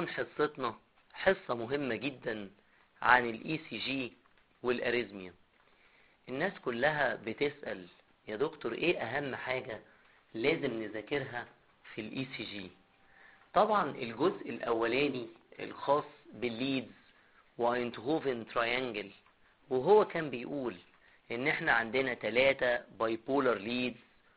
تكون حصتنا حصة مهمة جدا عن الاي سي جي والاريزميا الناس كلها بتسأل يا دكتور ايه اهم حاجة لازم نذاكرها في الاي سي جي طبعا الجزء الاولاني الخاص بالليدز واينتهوفن تراينجل وهو كان بيقول ان احنا عندنا ثلاثة بايبولر ليدز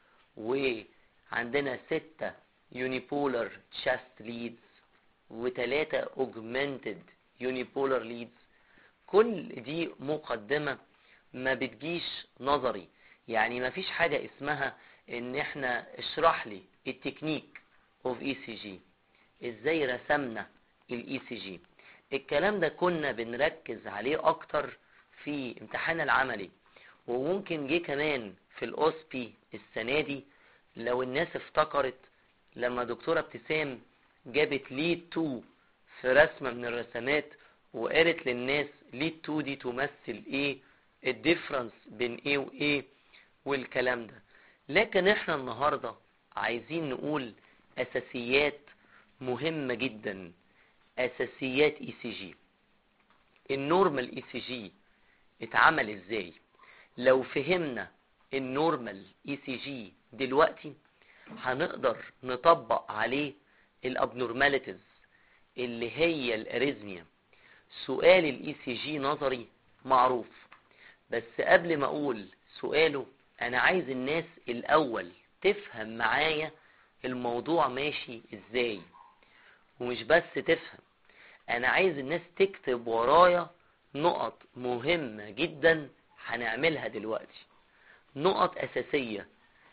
وعندنا ستة يونيبولر تشاست ليدز وثلاثة اوجمانتد يونيبولر ليدز كل دي مقدمة ما بتجيش نظري يعني ما فيش حاجة اسمها ان احنا اشرح لي التكنيك اوف اي سي جي ازاي رسمنا الاي سي جي الكلام ده كنا بنركز عليه اكتر في امتحان العملي وممكن جه كمان في الاوسبي السنة دي لو الناس افتكرت لما دكتورة ابتسام جابت ليد 2 في رسمة من الرسمات وقالت للناس ليد 2 دي تمثل ايه الديفرنس بين ايه وايه والكلام ده لكن احنا النهاردة عايزين نقول اساسيات مهمة جدا اساسيات اي سي جي النورمال اي سي جي اتعمل ازاي لو فهمنا النورمال اي سي جي دلوقتي هنقدر نطبق عليه الابنورماليتيز اللي هي الاريزميا سؤال الاي سي جي نظري معروف بس قبل ما اقول سؤاله انا عايز الناس الاول تفهم معايا الموضوع ماشي ازاي ومش بس تفهم انا عايز الناس تكتب ورايا نقط مهمة جدا هنعملها دلوقتي نقط اساسية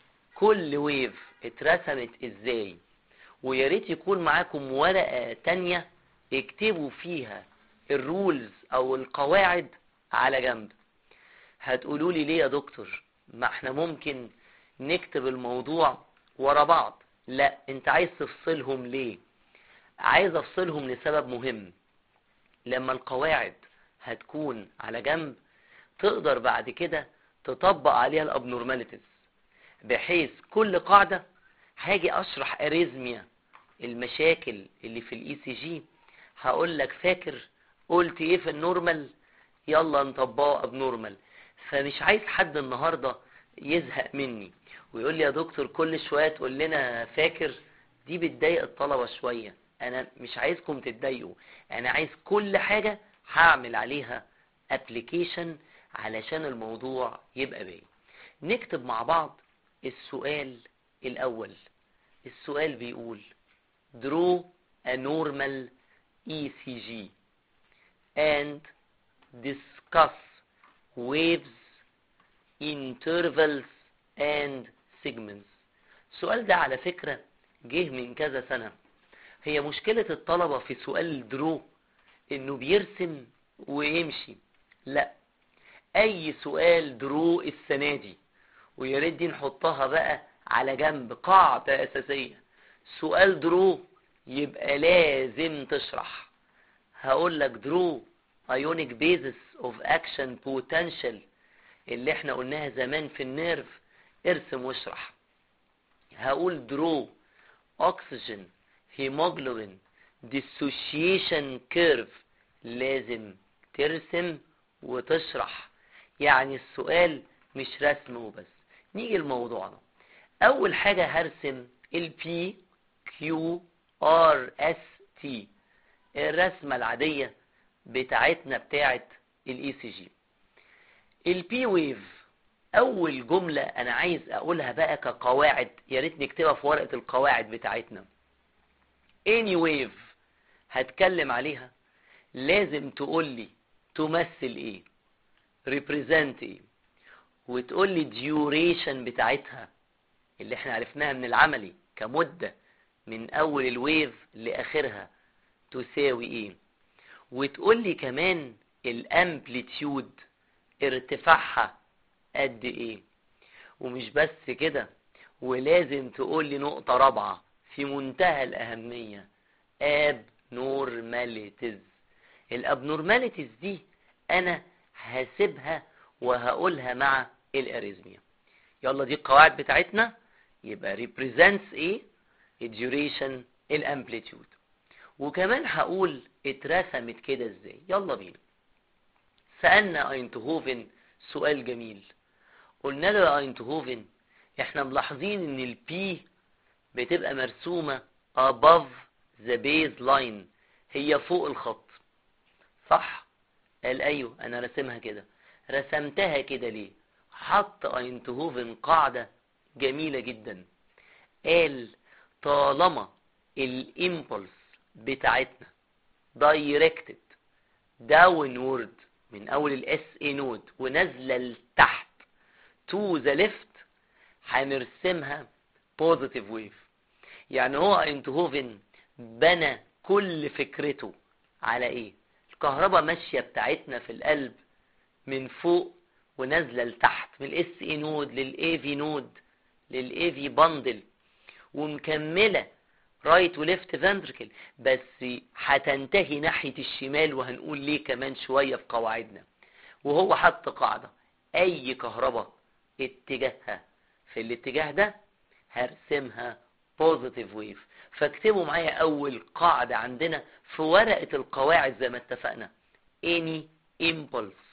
كل ويف اترسمت ازاي ويا ريت يكون معاكم ورقة تانية اكتبوا فيها الرولز او القواعد على جنب هتقولوا لي ليه يا دكتور ما احنا ممكن نكتب الموضوع ورا بعض لا انت عايز تفصلهم ليه عايز افصلهم لسبب مهم لما القواعد هتكون على جنب تقدر بعد كده تطبق عليها الابنورماليتيز بحيث كل قاعدة هاجي اشرح اريزميا المشاكل اللي في الاي سي جي هقول لك فاكر قلت ايه في النورمال يلا نطبقه ابنورمال فمش عايز حد النهارده يزهق مني ويقول لي يا دكتور كل شويه تقول لنا فاكر دي بتضايق الطلبه شويه انا مش عايزكم تتضايقوا انا عايز كل حاجه هعمل عليها ابلكيشن علشان الموضوع يبقى باين نكتب مع بعض السؤال الاول السؤال بيقول draw a normal ECG and discuss waves intervals and segments السؤال ده على فكرة جه من كذا سنة هي مشكلة الطلبة في سؤال درو انه بيرسم ويمشي لا اي سؤال درو السنة دي ويا ريت دي نحطها بقى على جنب قاعدة اساسية سؤال درو يبقى لازم تشرح هقول لك درو ايونيك بيزس اوف اكشن بوتنشال اللي احنا قلناها زمان في النيرف ارسم واشرح هقول درو اكسجين هيموجلوبين ديسوشيشن كيرف لازم ترسم وتشرح يعني السؤال مش رسم وبس نيجي لموضوعنا اول حاجة هرسم البي كيو ار اس تي الرسمة العادية بتاعتنا بتاعت الاي سي جي البي ويف اول جملة انا عايز اقولها بقى كقواعد يا ريت نكتبها في ورقة القواعد بتاعتنا any wave هتكلم عليها لازم تقول لي تمثل ايه represent ايه وتقول لي duration بتاعتها اللي احنا عرفناها من العملي كمدة من اول الويف لاخرها تساوي ايه وتقول لي كمان الامبليتيود ارتفاعها قد ايه ومش بس كده ولازم تقول لي نقطة رابعة في منتهى الأهمية abnormalities الابنورماليتيز دي انا هسيبها وهقولها مع الاريزميا يلا دي القواعد بتاعتنا يبقى represents ايه الديوريشن الامبليتيود وكمان هقول اترسمت كده ازاي يلا بينا سألنا اينتهوفن سؤال جميل قلنا له يا اينتهوفن احنا ملاحظين ان البي بتبقى مرسومة above the baseline هي فوق الخط صح قال ايوه انا رسمها كده رسمتها كده ليه حط اينتهوفن قاعدة جميلة جدا قال طالما الامبulse بتاعتنا دايركتد داونورد من اول الاس اي نود ونازله لتحت تو ذا ليفت هنرسمها بوزيتيف ويف يعني هو اينتهوفن بنى كل فكرته على ايه الكهرباء ماشيه بتاعتنا في القلب من فوق ونازله لتحت من الاس اي نود للاي في نود للاي في باندل ومكمله رايت وليفت فنتركل بس هتنتهي ناحيه الشمال وهنقول ليه كمان شويه في قواعدنا وهو حط قاعده اي كهرباء اتجاهها في الاتجاه ده هرسمها بوزيتيف ويف فاكتبوا معايا اول قاعده عندنا في ورقه القواعد زي ما اتفقنا any impulse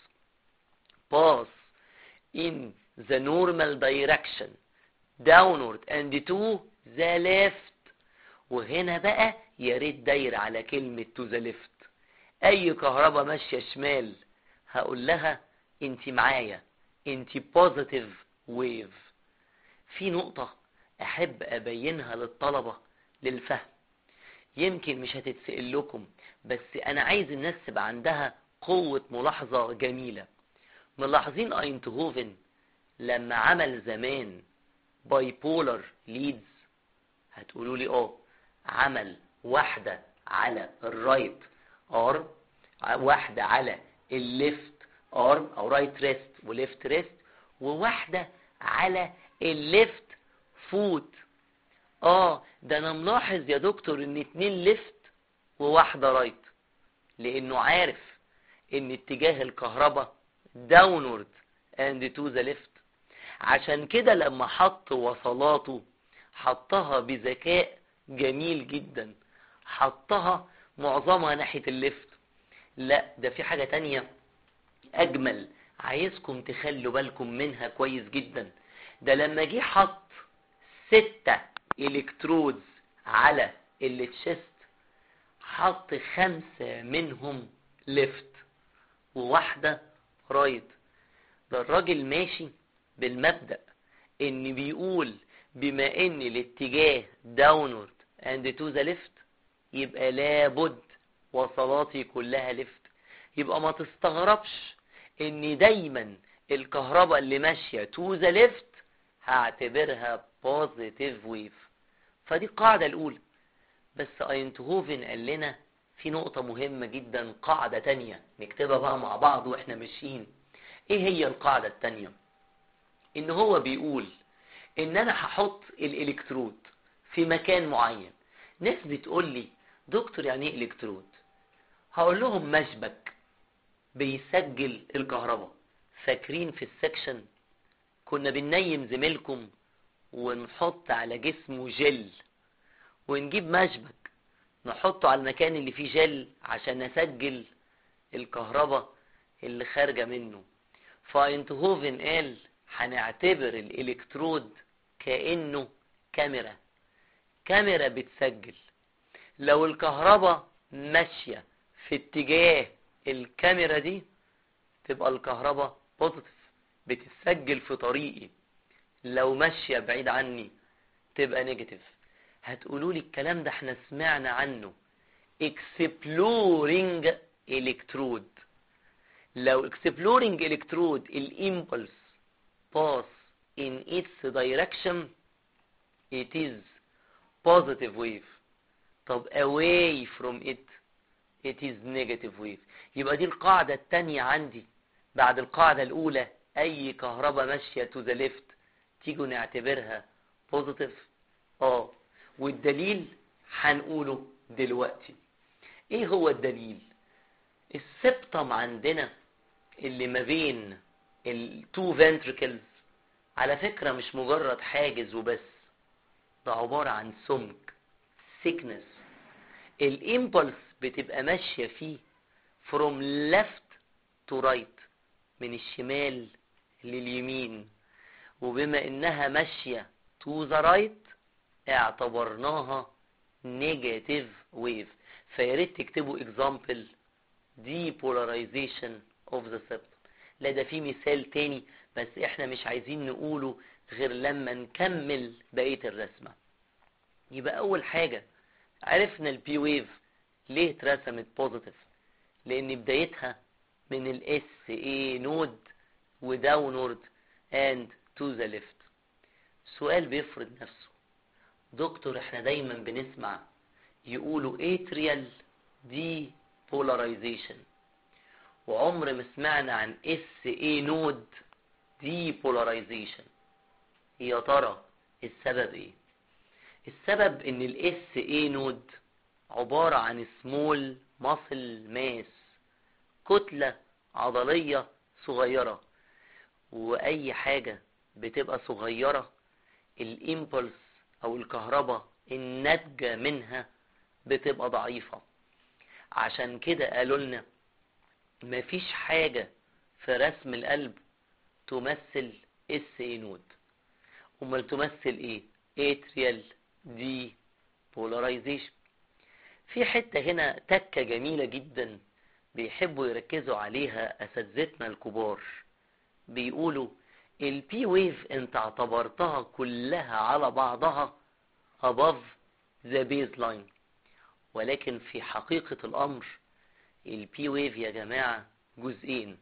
pass in the normal direction downward and to the left وهنا بقى يا ريت داير على كلمة to the left أي كهرباء ماشية شمال هقول لها انت معايا انت positive wave في نقطة أحب أبينها للطلبة للفهم يمكن مش هتتسأل لكم بس أنا عايز الناس تبقى عندها قوة ملاحظة جميلة ملاحظين اينتهوفن لما عمل زمان باي بولر ليدز هتقولوا لي اه عمل واحدة على الرايت ارم واحدة على الليفت ارم او رايت ريست وليفت ريست وواحدة على الليفت فوت اه ده انا ملاحظ يا دكتور ان اتنين ليفت وواحدة رايت لانه عارف ان اتجاه الكهرباء داونورد اند تو ذا ليفت عشان كده لما حط وصلاته حطها بذكاء جميل جدا حطها معظمها ناحية الليفت لا ده في حاجة تانية اجمل عايزكم تخلوا بالكم منها كويس جدا ده لما جه حط ستة الكترودز على التشيست حط خمسة منهم ليفت وواحدة رايت ده الراجل ماشي بالمبدأ ان بيقول بما ان الاتجاه داونورد اند تو ذا ليفت يبقى لابد وصلاتي كلها ليفت يبقى ما تستغربش ان دايما الكهرباء اللي ماشيه تو ذا ليفت هعتبرها بوزيتيف ويف فدي القاعده الاولى بس اينتهوفن قال لنا في نقطة مهمة جدا قاعدة تانية نكتبها بقى مع بعض واحنا ماشيين ايه هي القاعدة التانية ان هو بيقول ان انا هحط الالكترود في مكان معين ناس بتقول لي دكتور يعني ايه الكترود هقول لهم مشبك بيسجل الكهرباء فاكرين في السكشن كنا بننيم زميلكم ونحط على جسمه جل ونجيب مشبك نحطه على المكان اللي فيه جل عشان نسجل الكهرباء اللي خارجة منه فاينتهوفن قال هنعتبر الالكترود كأنه كاميرا كاميرا بتسجل لو الكهرباء ماشية في اتجاه الكاميرا دي تبقى الكهرباء بوزيتيف بتسجل في طريقي لو ماشية بعيد عني تبقى نيجاتيف هتقولوا لي الكلام ده احنا سمعنا عنه exploring electrode لو exploring electrode الامبulse pass in its direction it is positive wave طب away from it it is negative wave يبقى دي القاعدة التانية عندي بعد القاعدة الأولى أي كهرباء ماشية to the left تيجوا نعتبرها positive اه والدليل هنقوله دلوقتي ايه هو الدليل السبتم عندنا اللي ما بين التو فنتريكلز على فكرة مش مجرد حاجز وبس ده عبارة عن سمك سيكنس الامبلس بتبقى ماشية فيه from left to right من الشمال لليمين وبما انها ماشية to the right اعتبرناها negative wave فياريت تكتبوا example depolarization of the septum لا ده في مثال تاني بس احنا مش عايزين نقوله غير لما نكمل بقية الرسمة يبقى اول حاجة عرفنا البي ويف ليه اترسمت بوزيتيف لان بدايتها من الاس اي نود وداونورد اند تو ذا ليفت سؤال بيفرض نفسه دكتور احنا دايما بنسمع يقولوا اتريال دي بولاريزيشن وعمر ما سمعنا عن اس اي نود دي بولاريزيشن يا ترى السبب ايه السبب ان الاس اي نود عبارة عن سمول ماسل ماس كتلة عضلية صغيرة واي حاجة بتبقى صغيرة الامبلس او الكهرباء الناتجة منها بتبقى ضعيفة عشان كده قالوا لنا مفيش حاجة في رسم القلب تمثل اس اي نود امال تمثل ايه اتريال دي بولاريزيشن في حتة هنا تكة جميلة جدا بيحبوا يركزوا عليها اساتذتنا الكبار بيقولوا البي ويف انت اعتبرتها كلها على بعضها above the baseline ولكن في حقيقة الامر البي ويف يا جماعة جزئين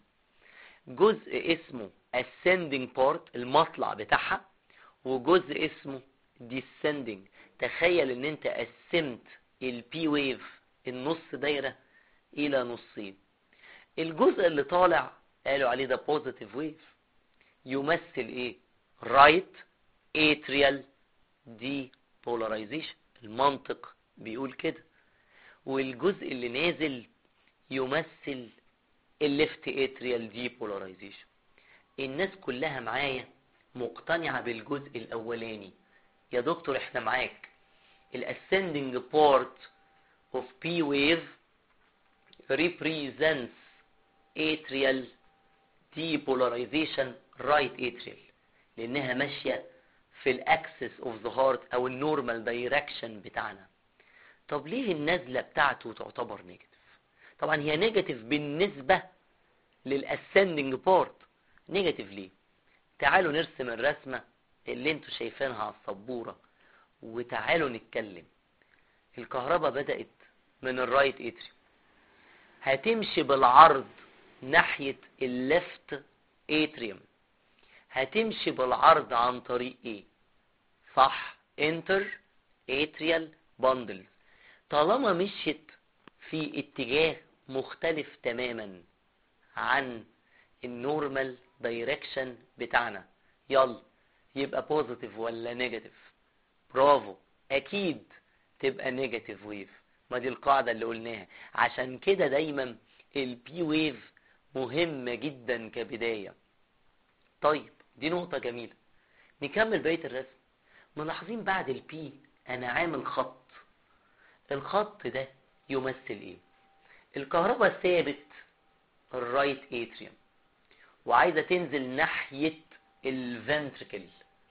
جزء اسمه ascending part المطلع بتاعها وجزء اسمه descending تخيل ان انت قسمت البي ويف النص دايرة الى نصين الجزء اللي طالع قالوا عليه ده positive wave يمثل ايه right atrial depolarization المنطق بيقول كده والجزء اللي نازل يمثل الليفت اتريال ديبولاريزيشن الناس كلها معايا مقتنعة بالجزء الاولاني يا دكتور احنا معاك الاسcending part of P wave represents atrial depolarization right atrial لانها ماشية في الاكسس اوف ذا هارت او النورمال دايركشن بتاعنا طب ليه النزلة بتاعته تعتبر نيجاتيف طبعا هي نيجاتيف بالنسبة للاسcending بارت نيجاتيف ليه تعالوا نرسم الرسمة اللي انتوا شايفينها على السبورة وتعالوا نتكلم الكهرباء بدأت من الرايت اتريوم هتمشي بالعرض ناحية الليفت اتريوم هتمشي بالعرض عن طريق ايه صح انتر اتريال باندلز طالما مشيت في اتجاه مختلف تماما عن النورمال دايركشن بتاعنا يلا يبقى بوزيتيف ولا نيجاتيف برافو اكيد تبقى نيجاتيف ويف ما دي القاعدة اللي قلناها عشان كده دايما البي ويف مهمة جدا كبداية طيب دي نقطة جميلة نكمل بقية الرسم ملاحظين بعد البي انا عامل خط الخط ده يمثل ايه الكهرباء ثابت الرايت اتريوم وعايزة تنزل ناحية الفنتركل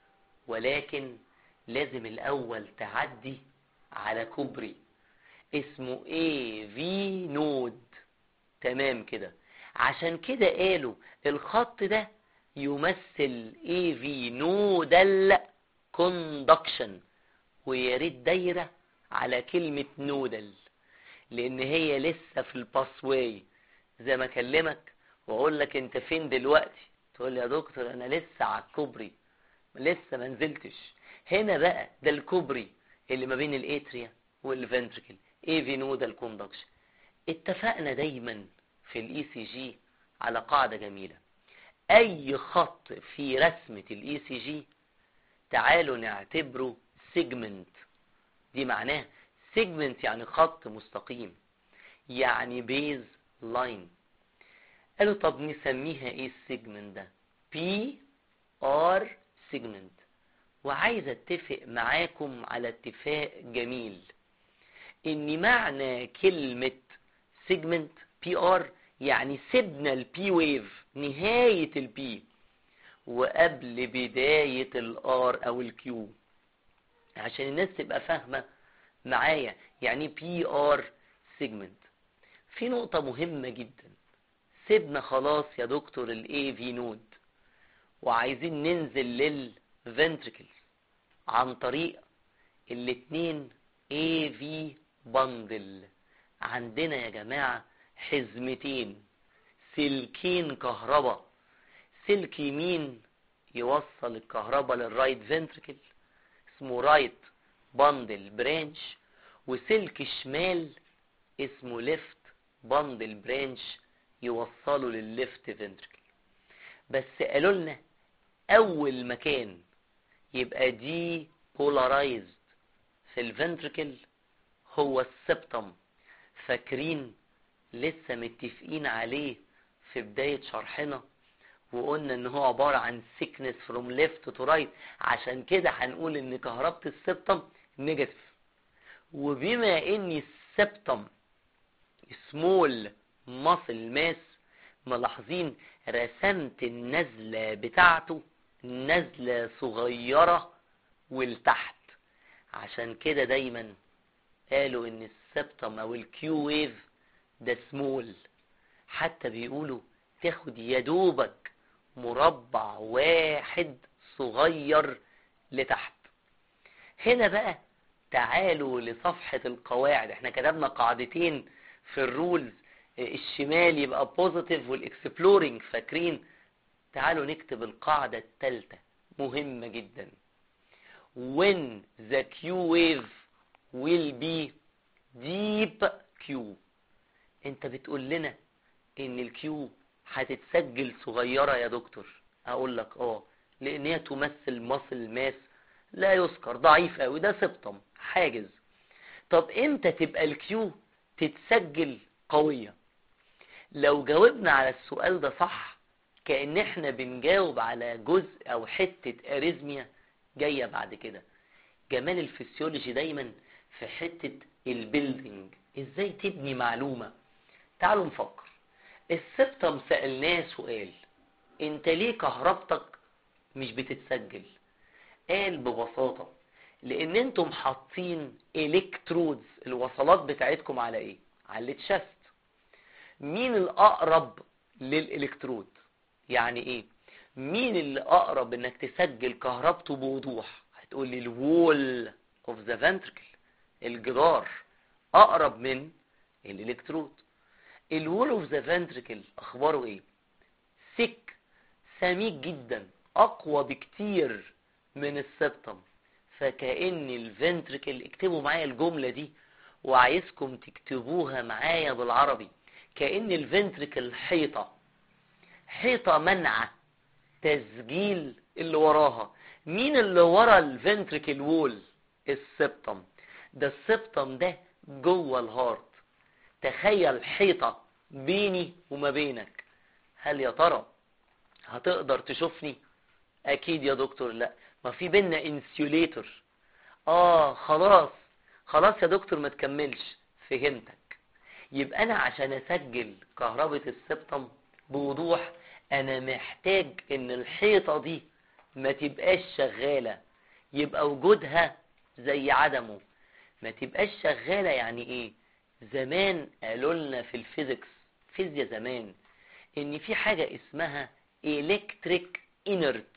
ولكن لازم الاول تعدي على كوبري اسمه اي في نود تمام كده عشان كده قالوا الخط ده يمثل اي في نودال كوندكشن ويا ريت دايره على كلمه نودل لان هي لسه في الباسواي زي ما اكلمك واقول لك انت فين دلوقتي تقول لي يا دكتور انا لسه على الكوبري لسه ما نزلتش هنا بقى ده الكوبري اللي ما بين الاتريا والفنتركل اي في نودال كوندكشن اتفقنا دايما في الاي سي جي على قاعده جميله اي خط في رسمه الاي سي جي تعالوا نعتبره سيجمنت دي معناه سيجمنت يعني خط مستقيم يعني بيز لاين قالوا طب نسميها ايه السيجمنت ده بي ار سيجمنت وعايز اتفق معاكم على اتفاق جميل ان معنى كلمة سيجمنت بي ار يعني سيبنا البي ويف نهاية البي وقبل بداية الار او الكيو عشان الناس تبقى فاهمة معايا يعني بي ار سيجمنت في نقطة مهمة جدا سيبنا خلاص يا دكتور الاي في نود وعايزين ننزل للفنتريكل عن طريق الاتنين اي في بندل عندنا يا جماعة حزمتين سلكين كهرباء سلك يمين يوصل الكهرباء للرايت فنتريكل اسمه رايت باندل برانش وسلك شمال اسمه ليفت باندل برانش يوصله للليفت فنتريكل بس قالوا لنا اول مكان يبقى دي بولارايزد في الفنتريكل هو السبتم فاكرين لسه متفقين عليه في بداية شرحنا وقلنا ان هو عبارة عن sickness from left to right عشان كده هنقول ان كهربة السبتم نيجاتيف وبما ان السبتم سمول ماسل ماس ملاحظين رسمت النزلة بتاعته نزلة صغيرة ولتحت عشان كده دايما قالوا ان السبتم او الكيو ويف ده سمول حتى بيقولوا تاخد يدوبك مربع واحد صغير لتحت هنا بقى تعالوا لصفحة القواعد احنا كتبنا قاعدتين في الرولز الشمال يبقى بوزيتيف والاكسبلورينج فاكرين تعالوا نكتب القاعدة الثالثة مهمة جدا when the Q wave will be deep Q انت بتقول لنا ان الكيو هتتسجل صغيرة يا دكتور اقول لك اه لان هي تمثل مصل ماس لا يذكر ضعيف قوي ده سبتم حاجز طب امتى تبقى الكيو تتسجل قوية لو جاوبنا على السؤال ده صح كأن احنا بنجاوب على جزء او حتة اريزميا جاية بعد كده جمال الفسيولوجي دايما في حتة البيلدينج ازاي تبني معلومة تعالوا نفكر السبتم سألناه سؤال انت ليه كهربتك مش بتتسجل قال ببساطة لان انتم حاطين الكترودز الوصلات بتاعتكم على ايه على التشست مين الاقرب للالكترود يعني ايه مين اللي اقرب انك تسجل كهربته بوضوح هتقول لي الوول اوف ذا فنتركل الجدار اقرب من الالكترود الوول اوف ذا فنتركل اخباره ايه سك سميك جدا اقوى بكتير من السبتم فكأن الفنتركل اكتبوا معايا الجملة دي وعايزكم تكتبوها معايا بالعربي كأن الفنتركل حيطة حيطة منعة تسجيل اللي وراها مين اللي ورا الفنتركل وول السبتم ده السبتم ده جوه الهارت تخيل حيطة بيني وما بينك هل يا ترى هتقدر تشوفني اكيد يا دكتور لا ما في بينا انسيوليتور اه خلاص خلاص يا دكتور ما تكملش فهمتك يبقى انا عشان اسجل كهربة السبتم بوضوح انا محتاج ان الحيطة دي ما تبقاش شغالة يبقى وجودها زي عدمه ما تبقاش شغالة يعني ايه زمان قالوا لنا في الفيزيكس فيزياء زمان ان في حاجة اسمها الكتريك انرت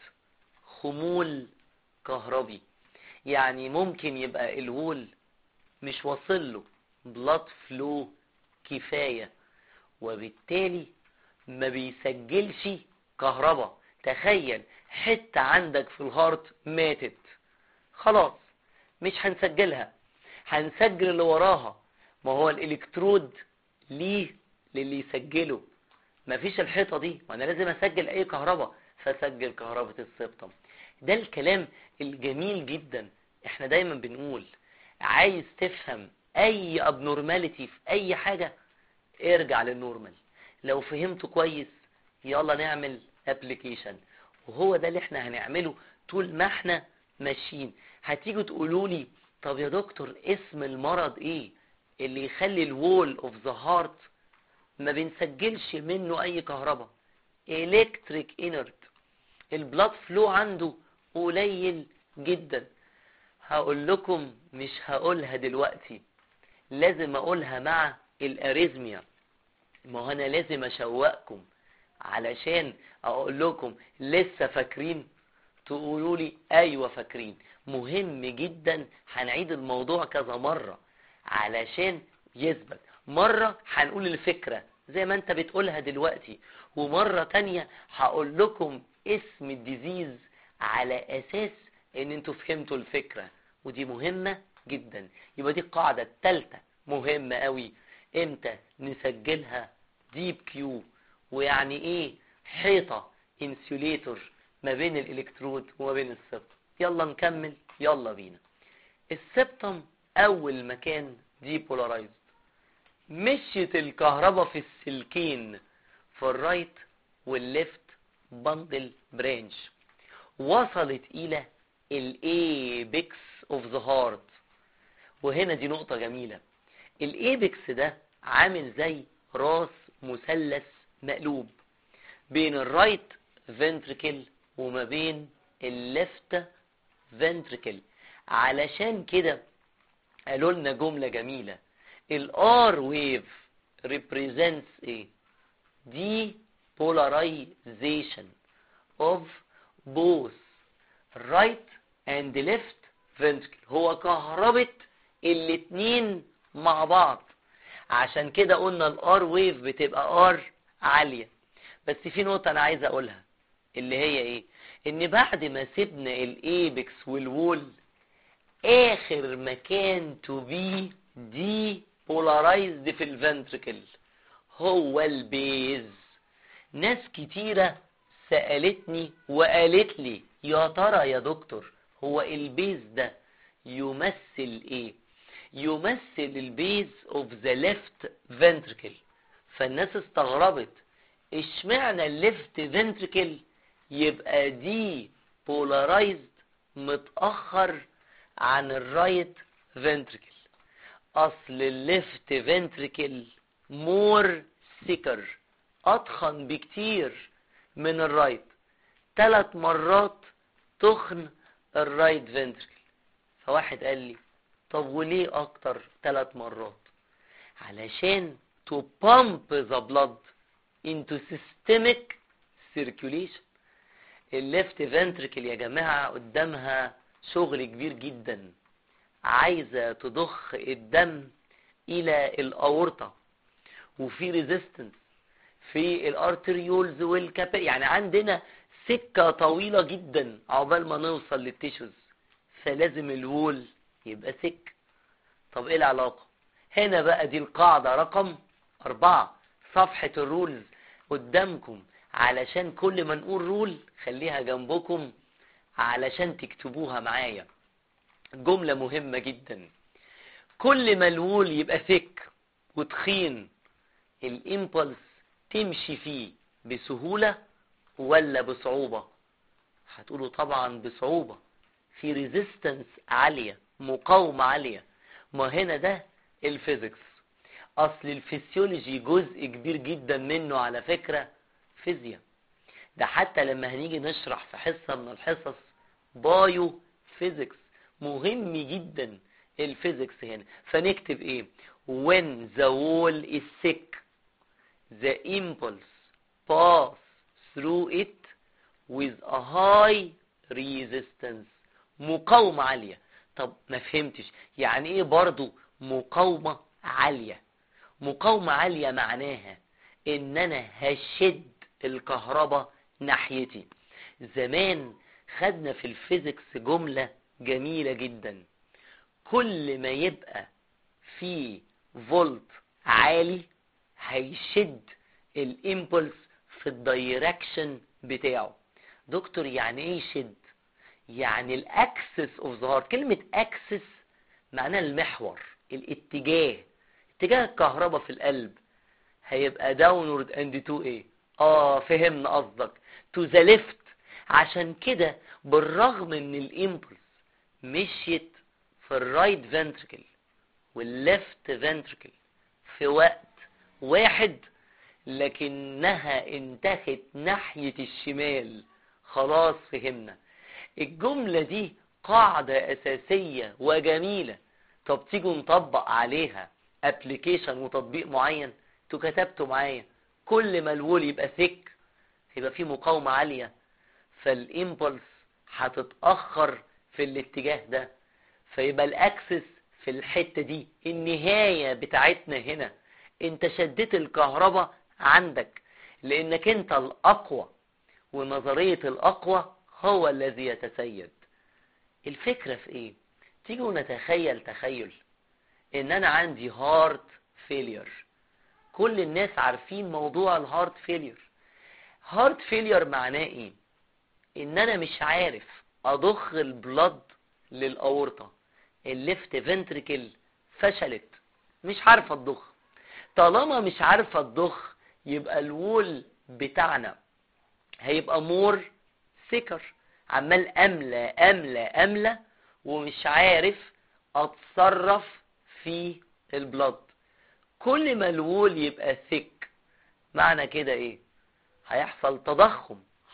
خمول كهربي يعني ممكن يبقى الوول مش واصل له بلاد فلو كفاية وبالتالي ما بيسجلش كهرباء تخيل حتة عندك في الهارت ماتت خلاص مش هنسجلها هنسجل اللي وراها ما هو الالكترود ليه للي يسجله مفيش الحيطة دي وانا لازم اسجل اي كهرباء فسجل كهرباء السبتم ده الكلام الجميل جدا احنا دايما بنقول عايز تفهم اي ابنورماليتي في اي حاجة ارجع للنورمال لو فهمته كويس يلا نعمل ابلكيشن وهو ده اللي احنا هنعمله طول ما احنا ماشيين هتيجوا تقولوا لي طب يا دكتور اسم المرض ايه اللي يخلي الوول اوف ذا هارت ما بنسجلش منه اي كهرباء الكتريك انرت البلاد فلو عنده قليل جدا هقول لكم مش هقولها دلوقتي لازم اقولها مع الاريزميا ما هو انا لازم اشوقكم علشان اقول لكم لسه فاكرين تقولوا لي ايوه فاكرين مهم جدا هنعيد الموضوع كذا مرة علشان يثبت مرة هنقول الفكرة زي ما انت بتقولها دلوقتي ومرة تانية هقول لكم اسم الديزيز على اساس ان انتوا فهمتوا الفكرة ودي مهمة جدا يبقى دي القاعدة التالتة مهمة قوي امتى نسجلها ديب كيو ويعني ايه حيطة انسيوليتور ما بين الالكترود وما بين السبتم يلا نكمل يلا بينا السبتم اول مكان ديبولارايزد مشيت الكهرباء في السلكين في الرايت والليفت بندل برانش وصلت الى الايبكس اوف ذا هارت وهنا دي نقطة جميلة الايبكس ده عامل زي راس مثلث مقلوب بين الرايت فنتريكل وما بين الليفت فنتريكل علشان كده قالوا لنا جملة جميلة الار ويف represents ايه depolarization of both right and left ventricle هو كهربة الاتنين مع بعض عشان كده قلنا الار ويف بتبقى ار عالية بس في نقطة انا عايز اقولها اللي هي ايه ان بعد ما سيبنا الايبكس والوول اخر مكان تو بي دي بولارايزد في الفنتركل هو البيز ناس كتيرة سألتني وقالت لي يا ترى يا دكتور هو البيز ده يمثل ايه يمثل البيز اوف ذا ليفت فنتركل فالناس استغربت اشمعنى الليفت فنتركل يبقى دي بولارايزد متأخر عن الرايت فنتركل اصل الليفت فنتركل مور سيكر اتخن بكتير من الرايت ثلاث مرات تخن الرايت فنتركل فواحد قال لي طب وليه اكتر ثلاث مرات علشان to pump the blood into systemic circulation الليفت فنتركل يا جماعة قدامها شغل كبير جدا عايزة تضخ الدم الى الاورطة وفي ريزيستنس في الارتريولز والكابا يعني عندنا سكة طويلة جدا عقبال ما نوصل للتيشوز فلازم الوول يبقى سك طب ايه العلاقة هنا بقى دي القاعدة رقم اربعة صفحة الرولز قدامكم علشان كل ما نقول رول خليها جنبكم علشان تكتبوها معايا جملة مهمة جدا كل ما الوول يبقى ثيك وتخين الامبلس تمشي فيه بسهولة ولا بصعوبة هتقولوا طبعا بصعوبة في ريزيستنس عالية مقاومة عالية ما هنا ده الفيزيكس اصل الفسيولوجي جزء كبير جدا منه على فكرة فيزياء ده حتى لما هنيجي نشرح في حصة من الحصص بايو فيزيكس مهم جدا الفيزيكس هنا فنكتب ايه when the wall is sick the impulse pass through it with a high resistance مقاومة عالية طب ما فهمتش يعني ايه برضو مقاومة عالية مقاومة عالية معناها ان انا هشد الكهرباء ناحيتي زمان خدنا في الفيزيكس جملة جميلة جدا كل ما يبقى في فولت عالي هيشد الامبلس في الدايركشن بتاعه دكتور يعني ايه يشد يعني الاكسس اوف ظهر كلمة اكسس معناها المحور الاتجاه اتجاه الكهرباء في القلب هيبقى داونورد اند تو ايه اه فهمنا قصدك تو ذا ليفت عشان كده بالرغم ان الامبلس مشيت في الرايت فنتركل والليفت فنتركل في وقت واحد لكنها انتهت ناحية الشمال خلاص فهمنا الجملة دي قاعدة أساسية وجميلة طب تيجوا نطبق عليها ابلكيشن وتطبيق معين انتوا كتبتوا معايا كل ما الوول يبقى ثيك هيبقى فيه مقاومة عالية فالإمبلس هتتأخر في الاتجاه ده فيبقى الأكسس في الحتة دي النهاية بتاعتنا هنا انت شديت الكهرباء عندك لانك انت الاقوى ونظرية الاقوى هو الذي يتسيد الفكرة في ايه تيجوا نتخيل تخيل ان انا عندي هارت فيلير كل الناس عارفين موضوع الهارت فيلير هارت فيلير معناه ايه ان انا مش عارف اضخ البلد للاورطة الليفت فنتريكل فشلت مش عارفة تضخ طالما مش عارفة تضخ يبقى الوول بتاعنا هيبقى مور سكر عمال املى املى املى ومش عارف اتصرف في البلد كل ما الوول يبقى ثيك معنى كده ايه هيحصل تضخم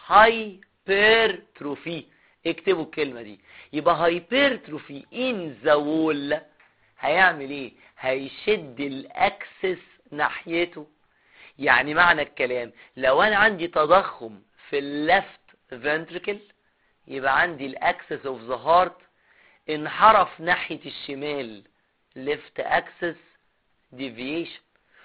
هايبرتروفي اكتبوا الكلمة دي يبقى هايبرتروفي ان ذا وول هيعمل ايه هيشد الاكسس ناحيته يعني معنى الكلام لو انا عندي تضخم في اللفت فنتريكل يبقى عندي الاكسس اوف ذا هارت انحرف ناحية الشمال left axis deviation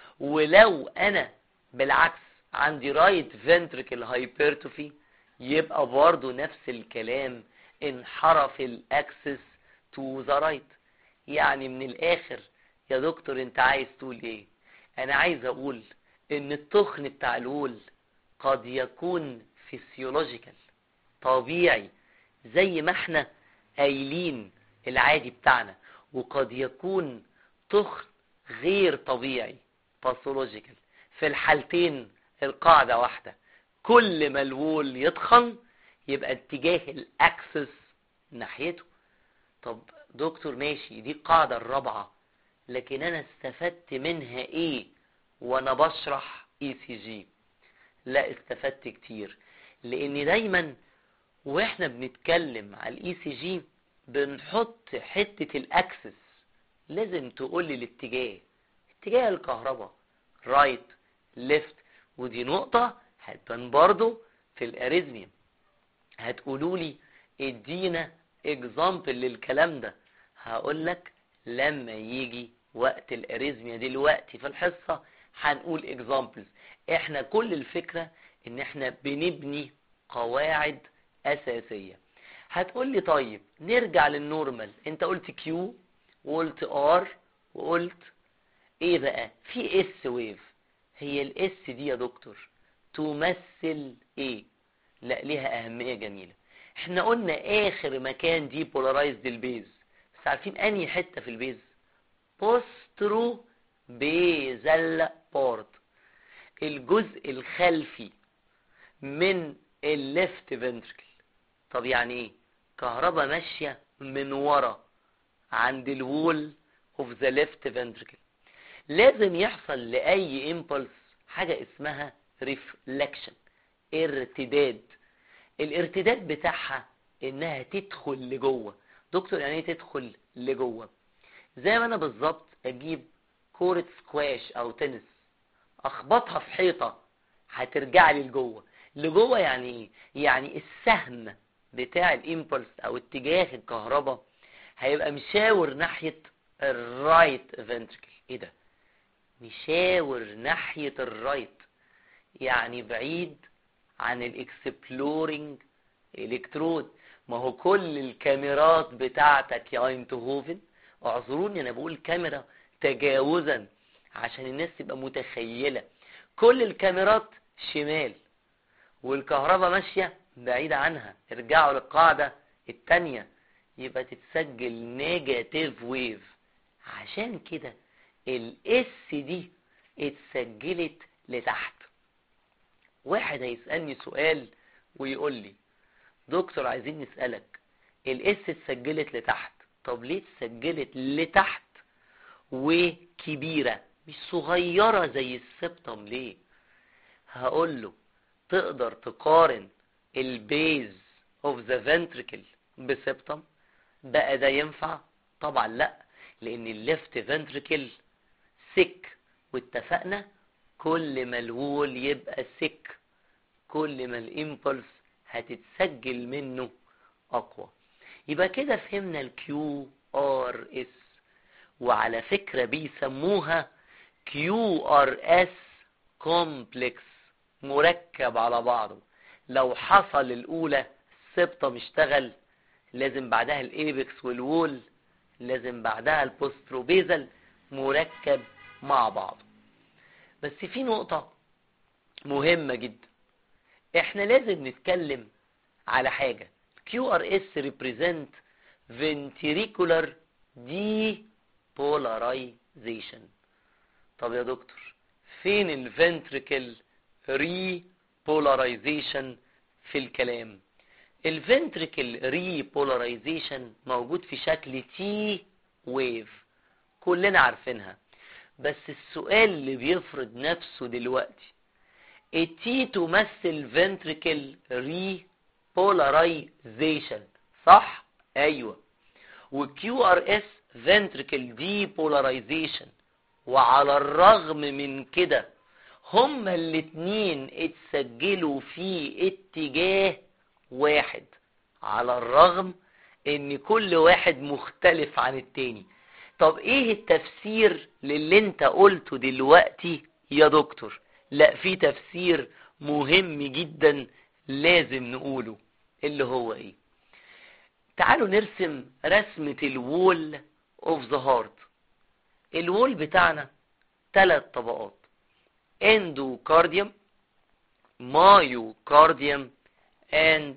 ولو انا بالعكس عندي right ventricle hypertrophy يبقى برضو نفس الكلام انحرف الاكسس to the right يعني من الاخر يا دكتور انت عايز تقول ايه انا عايز اقول ان التخن بتاع الول قد يكون فيسيولوجيكال طبيعي زي ما احنا قايلين العادي بتاعنا وقد يكون تخن غير طبيعي باثولوجيكال في الحالتين القاعدة واحدة كل ما الوول يتخن يبقى اتجاه الاكسس ناحيته طب دكتور ماشي دي القاعدة الرابعة لكن انا استفدت منها ايه وانا بشرح اي سي جي لا استفدت كتير لان دايما واحنا بنتكلم على الاي سي جي بنحط حتة الاكسس لازم تقول لي الاتجاه اتجاه الكهرباء رايت ليفت ودي نقطة هتبان برضو في الاريزميا هتقولوا لي ادينا اكزامبل للكلام ده هقول لك لما يجي وقت الاريزميا دلوقتي في الحصة هنقول اكزامبلز احنا كل الفكرة ان احنا بنبني قواعد اساسية هتقول لي طيب نرجع للنورمال انت قلت كيو وقلت ار وقلت ايه بقى في اس ويف هي الاس دي يا دكتور تمثل ايه لا ليها اهمية جميلة احنا قلنا اخر مكان دي بولارايزد البيز بس عارفين انهي حتة في البيز بوسترو بيزل بورت الجزء الخلفي من الليفت فنتركل طب يعني ايه كهرباء ماشية من ورا عند الوول اوف ذا ليفت فنتركل لازم يحصل لاي امبلس حاجة اسمها ريفلكشن ارتداد الارتداد بتاعها انها تدخل لجوه دكتور يعني ايه تدخل لجوه زي ما انا بالظبط اجيب كورة سكواش او تنس اخبطها في حيطة هترجع لي لجوه لجوه يعني ايه يعني السهم بتاع الامبلس او اتجاه الكهرباء هيبقى مشاور ناحية الرايت فنتركل ايه ده مشاور ناحية الرايت يعني بعيد عن الاكسبلورينج الكترود ما هو كل الكاميرات بتاعتك يا اينتهوفن اعذروني انا بقول كاميرا تجاوزا عشان الناس تبقى متخيلة كل الكاميرات شمال والكهرباء ماشية بعيدة عنها ارجعوا للقاعدة التانية يبقى تتسجل نيجاتيف ويف عشان كده الاس دي اتسجلت لتحت واحد هيسألني سؤال ويقول لي دكتور عايزين نسألك الاس اتسجلت لتحت طب ليه اتسجلت لتحت وكبيرة مش صغيرة زي السبتم ليه هقول له تقدر تقارن البيز اوف ذا ventricle بسبتم بقى ده ينفع طبعا لا لان الليفت ventricle سك واتفقنا كل ما الوول يبقى سك كل ما الامبلس هتتسجل منه اقوى يبقى كده فهمنا الكيو ار اس وعلى فكرة بيسموها كيو ار اس كومبلكس مركب على بعضه لو حصل الاولى السبطة اشتغل لازم بعدها الايبكس والوول لازم بعدها البوستروبيزل مركب مع بعضه بس في نقطة مهمة جدا احنا لازم نتكلم على حاجة QRS represent ventricular depolarization طب يا دكتور فين الفنتريكل repolarization في الكلام الفنتريكل repolarization موجود في شكل تي ويف كلنا عارفينها بس السؤال اللي بيفرض نفسه دلوقتي التي تمثل ventricle repolarization صح ايوه والكيو ار اس ventricle depolarization وعلى الرغم من كده هما الاتنين اتسجلوا في اتجاه واحد على الرغم ان كل واحد مختلف عن التاني طب ايه التفسير للي انت قلته دلوقتي يا دكتور لا في تفسير مهم جدا لازم نقوله اللي هو ايه تعالوا نرسم رسمة الوول اوف ذا هارت الوول بتاعنا ثلاث طبقات اندوكارديوم مايوكارديوم اند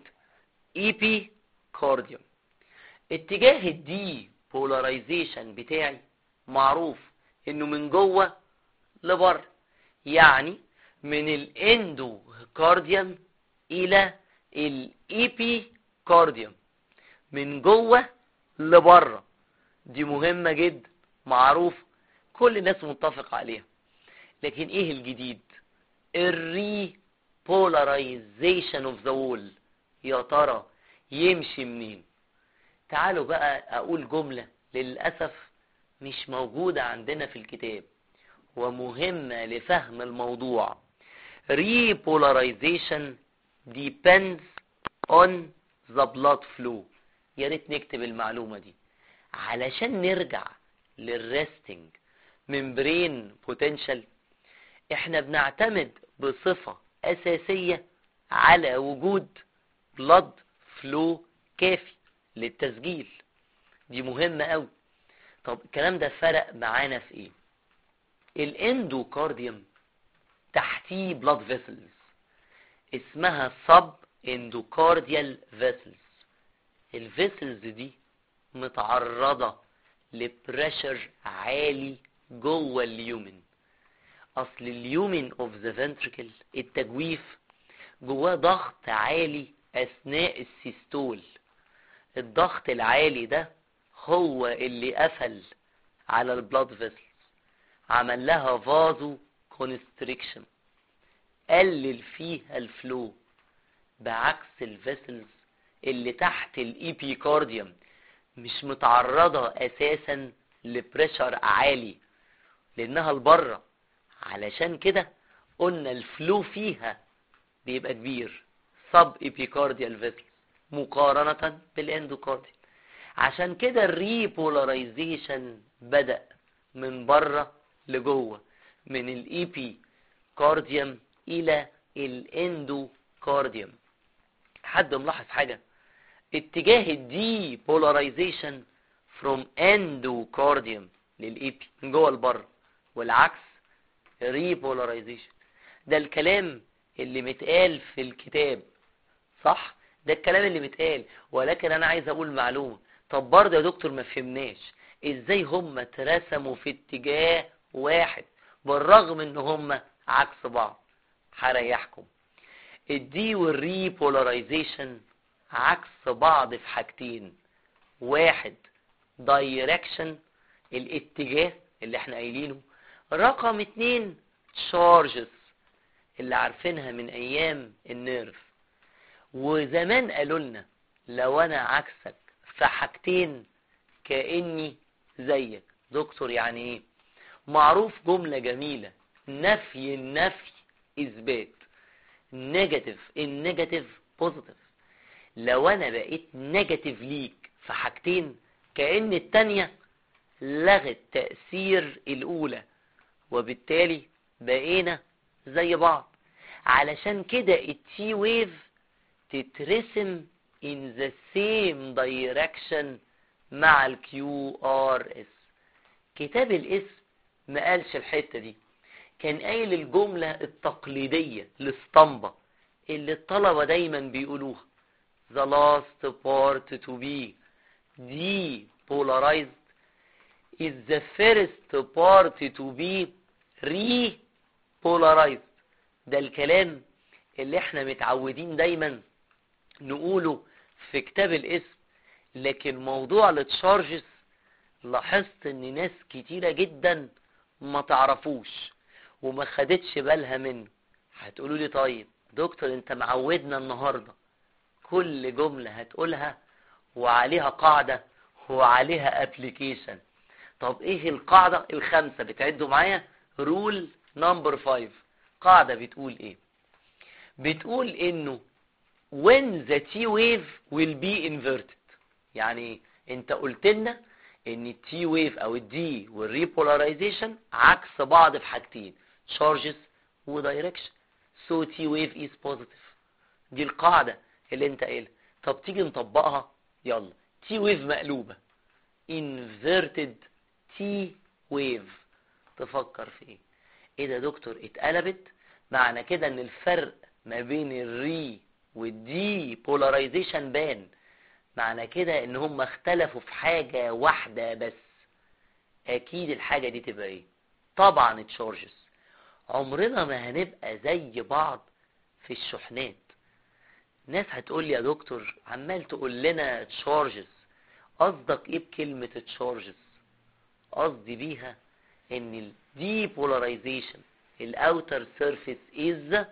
ايبيكارديوم اتجاه الدي بولاريزيشن بتاعي معروف انه من جوه لبره يعني من الاندوكارديوم الى الايبيكارديوم من جوه لبره دي مهمة جدا معروف كل الناس متفق عليها لكن ايه الجديد الري polarization of the wall يا ترى يمشي منين تعالوا بقى اقول جملة للأسف مش موجودة عندنا في الكتاب ومهمة لفهم الموضوع repolarization depends on the blood flow يا ريت نكتب المعلومة دي علشان نرجع للريستنج ممبرين بوتنشال احنا بنعتمد بصفة اساسية على وجود بلاد فلو كافي للتسجيل دي مهمة قوي طب الكلام ده فرق معانا في ايه الاندوكارديوم تحتيه بلاد فيسلز اسمها سب اندوكارديال فيسلز الفيسلز دي متعرضة لبريشر عالي جوه اليومن اصل اليومن اوف ذا فنتريكل التجويف جواه ضغط عالي اثناء السيستول الضغط العالي ده هو اللي قفل على البلاد فيسلز عمل لها فازو كونستريكشن قلل فيها الفلو بعكس الفيسلز اللي تحت الايبيكارديوم مش متعرضة اساسا لبريشر عالي لانها لبره علشان كده قلنا الفلو فيها بيبقى كبير سب ايبيكارديال فيسل مقارنة بالاندوكارديال عشان كده الريبولاريزيشن بدأ من بره لجوه من الايبي كارديوم الى الاندوكارديوم حد ملاحظ حاجة اتجاه الدي بولاريزيشن فروم اندوكارديوم للايبي من جوه لبره والعكس ريبولاريزيشن ده الكلام اللي متقال في الكتاب صح ده الكلام اللي متقال ولكن انا عايز اقول معلومه طب برضه يا دكتور ما فهمناش ازاي هم اترسموا في اتجاه واحد بالرغم ان هم عكس بعض هريحكم الدي والريبولاريزيشن عكس بعض في حاجتين واحد دايركشن الاتجاه اللي احنا قايلينه رقم اتنين تشارجز اللي عارفينها من ايام النيرف وزمان قالوا لنا لو انا عكسك في حاجتين كاني زيك دكتور يعني ايه معروف جملة جميلة نفي النفي اثبات نيجاتيف النيجاتيف بوزيتيف لو انا بقيت نيجاتيف ليك في حاجتين كأن التانية لغت تأثير الأولى وبالتالي بقينا زي بعض علشان كده التي ويف تترسم in the same direction مع الكيو ار اس كتاب الاسم ما قالش الحتة دي كان قايل الجملة التقليدية الاسطمبة اللي الطلبة دايما بيقولوها the last part to be depolarized is the first part to be repolarized ده الكلام اللي احنا متعودين دايما نقوله في كتاب الاسم لكن موضوع التشارجز لاحظت ان ناس كتيرة جدا ما تعرفوش وما خدتش بالها منه هتقولوا لي طيب دكتور انت معودنا النهاردة كل جملة هتقولها وعليها قاعدة وعليها ابليكيشن طب ايه القاعدة الخمسة بتعدوا معايا رول نمبر فايف قاعدة بتقول ايه بتقول انه when the T wave will be inverted يعني انت قلت لنا ان التي ويف او الدي والريبولاريزيشن عكس بعض في حاجتين charges ودايركشن so T wave is positive دي القاعدة اللي انت قايلها طب تيجي نطبقها يلا T wave مقلوبة inverted T wave تفكر في ايه ايه ده دكتور اتقلبت معنى كده ان الفرق ما بين الري والدي بولاريزيشن بان معنى كده ان هم اختلفوا في حاجة واحدة بس اكيد الحاجة دي تبقى ايه طبعا تشارجز عمرنا ما هنبقى زي بعض في الشحنات ناس هتقول لي يا دكتور عمال تقول لنا تشارجز قصدك ايه بكلمة تشارجز قصدي بيها ان الدي بولاريزيشن الاوتر سيرفيس از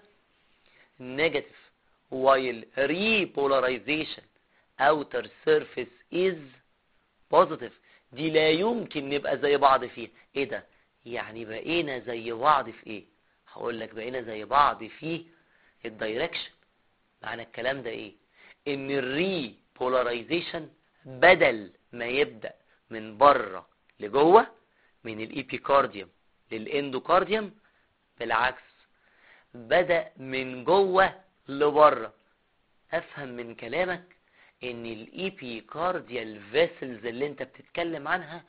negative while repolarization outer surface is positive دي لا يمكن نبقى زي بعض فيها ايه ده يعني بقينا زي بعض في ايه هقول لك بقينا زي بعض في الدايركشن معنى الكلام ده ايه ان الري بولاريزيشن بدل ما يبدأ من بره لجوه من الايبيكارديوم للاندوكارديوم بالعكس بدأ من جوه لبره افهم من كلامك ان الايبيكارديال فيسلز اللي انت بتتكلم عنها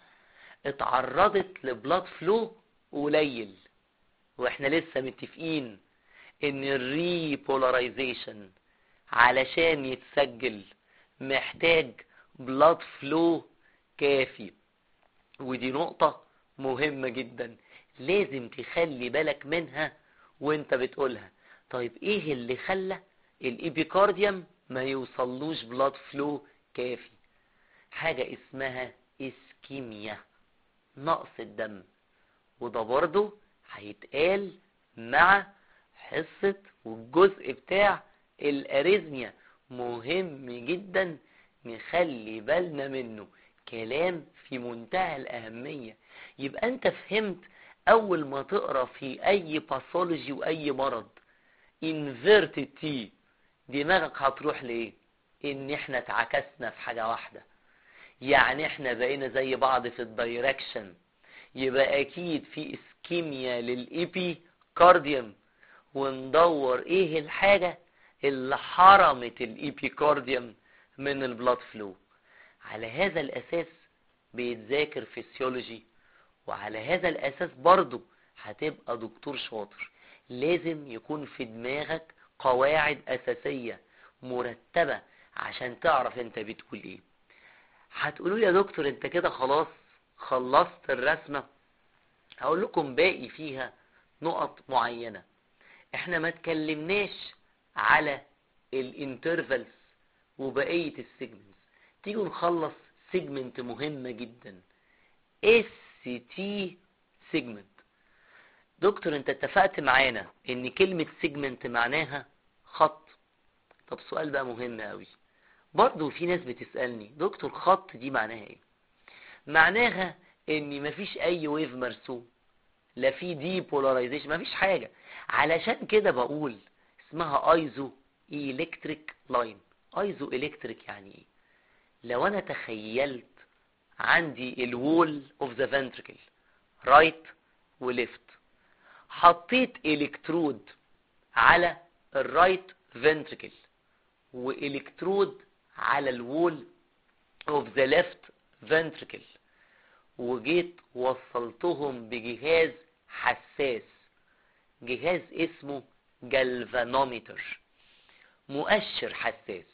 اتعرضت لبلاد فلو قليل واحنا لسه متفقين ان الريبولاريزيشن علشان يتسجل محتاج بلاد فلو كافي ودي نقطة مهمة جدا لازم تخلي بالك منها وانت بتقولها طيب ايه اللي خلى الايبيكارديوم ما يوصلوش بلاد فلو كافي حاجة اسمها اسكيميا نقص الدم وده برضو هيتقال مع حصة والجزء بتاع الاريزميا مهم جدا نخلي بالنا منه كلام في منتهى الأهمية يبقى أنت فهمت أول ما تقرأ في أي باثولوجي وأي مرض inverted T دماغك هتروح لإيه؟ إن إحنا اتعكسنا في حاجة واحدة يعني إحنا بقينا زي بعض في الدايركشن يبقى أكيد في اسكيميا للإيبي كارديوم وندور إيه الحاجة اللي حرمت الإيبي كارديوم من البلاد فلو على هذا الأساس بيتذاكر فيسيولوجي وعلى هذا الأساس برضو هتبقى دكتور شاطر لازم يكون في دماغك قواعد أساسية مرتبة عشان تعرف انت بتقول ايه هتقولوا لي يا دكتور انت كده خلاص خلصت الرسمة هقول لكم باقي فيها نقط معينة احنا ما تكلمناش على الانترفلز وبقية السيجمنتس تيجوا نخلص سيجمنت مهمة جدا اس تي سيجمنت دكتور انت اتفقت معانا ان كلمة سيجمنت معناها خط طب سؤال بقى مهم قوي برضو في ناس بتسألني دكتور خط دي معناها ايه معناها ان مفيش اي ويف مرسوم لا في دي بولاريزيشن مفيش حاجة علشان كده بقول اسمها ايزو الكتريك لاين ايزو الكتريك يعني ايه لو انا تخيلت عندي الوول اوف ذا فنتركل رايت وليفت حطيت الكترود على الرايت فنتركل والكترود على الوول اوف ذا ليفت فنتركل وجيت وصلتهم بجهاز حساس جهاز اسمه جالفانومتر مؤشر حساس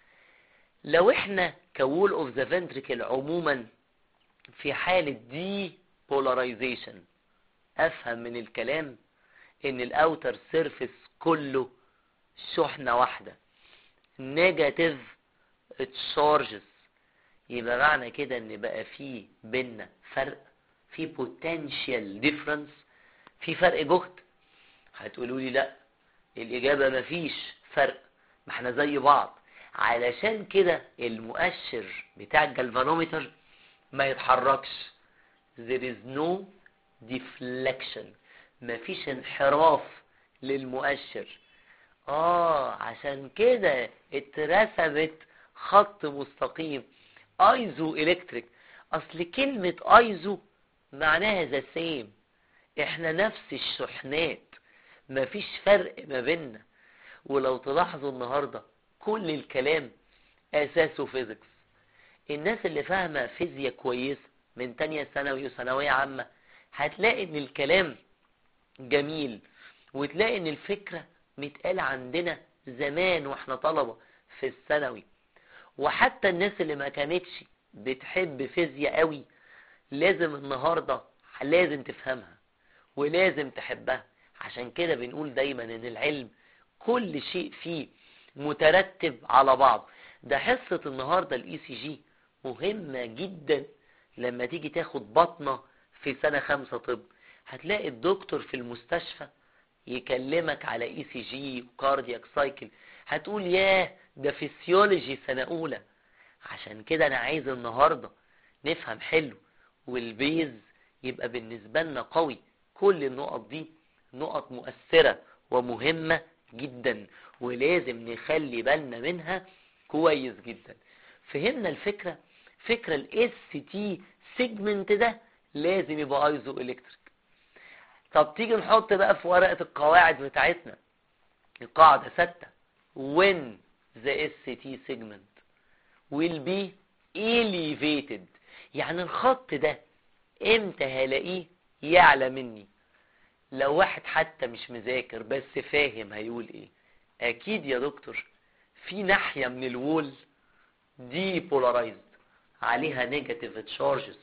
لو احنا كوول اوف ذا فنتركل عموما في حالة دي بولاريزيشن افهم من الكلام ان الاوتر سيرفيس كله شحنة واحدة نيجاتيف تشارجز يبقى معنى كده ان بقى في بينا فرق في بوتنشال ديفرنس في فرق جهد هتقولوا لي لا الاجابه مفيش فرق ما احنا زي بعض علشان كده المؤشر بتاع الجلفانومتر ما يتحركش there is no deflection مفيش انحراف للمؤشر اه عشان كده اترسمت خط مستقيم ايزو الكتريك اصل كلمة ايزو معناها ذا سيم احنا نفس الشحنات مفيش فرق ما بيننا ولو تلاحظوا النهاردة كل الكلام اساسه فيزيكس الناس اللي فاهمة فيزياء كويسة من تانية ثانوي وثانوية عامة هتلاقي ان الكلام جميل وتلاقي ان الفكرة متقال عندنا زمان واحنا طلبة في الثانوي وحتى الناس اللي ما كانتش بتحب فيزياء قوي لازم النهاردة لازم تفهمها ولازم تحبها عشان كده بنقول دايما ان العلم كل شيء فيه مترتب على بعض ده حصة النهاردة الاي سي جي مهمة جدا لما تيجي تاخد بطنة في سنة خمسة طب هتلاقي الدكتور في المستشفى يكلمك على اي سي جي وكاردياك سايكل هتقول ياه ده فيسيولوجي سنة اولى عشان كده انا عايز النهاردة نفهم حلو والبيز يبقى بالنسبة لنا قوي كل النقط دي نقط مؤثرة ومهمة جدا ولازم نخلي بالنا منها كويس جدا فهمنا الفكرة فكرة الاس تي سيجمنت ده لازم يبقى ايزو الكتريك طب تيجي نحط بقى في ورقة القواعد بتاعتنا القاعدة ستة when the ST segment will be elevated يعني الخط ده امتى هلاقيه يعلى مني لو واحد حتى مش مذاكر بس فاهم هيقول ايه اكيد يا دكتور في ناحية من الوول دي بولارايزد عليها نيجاتيف تشارجز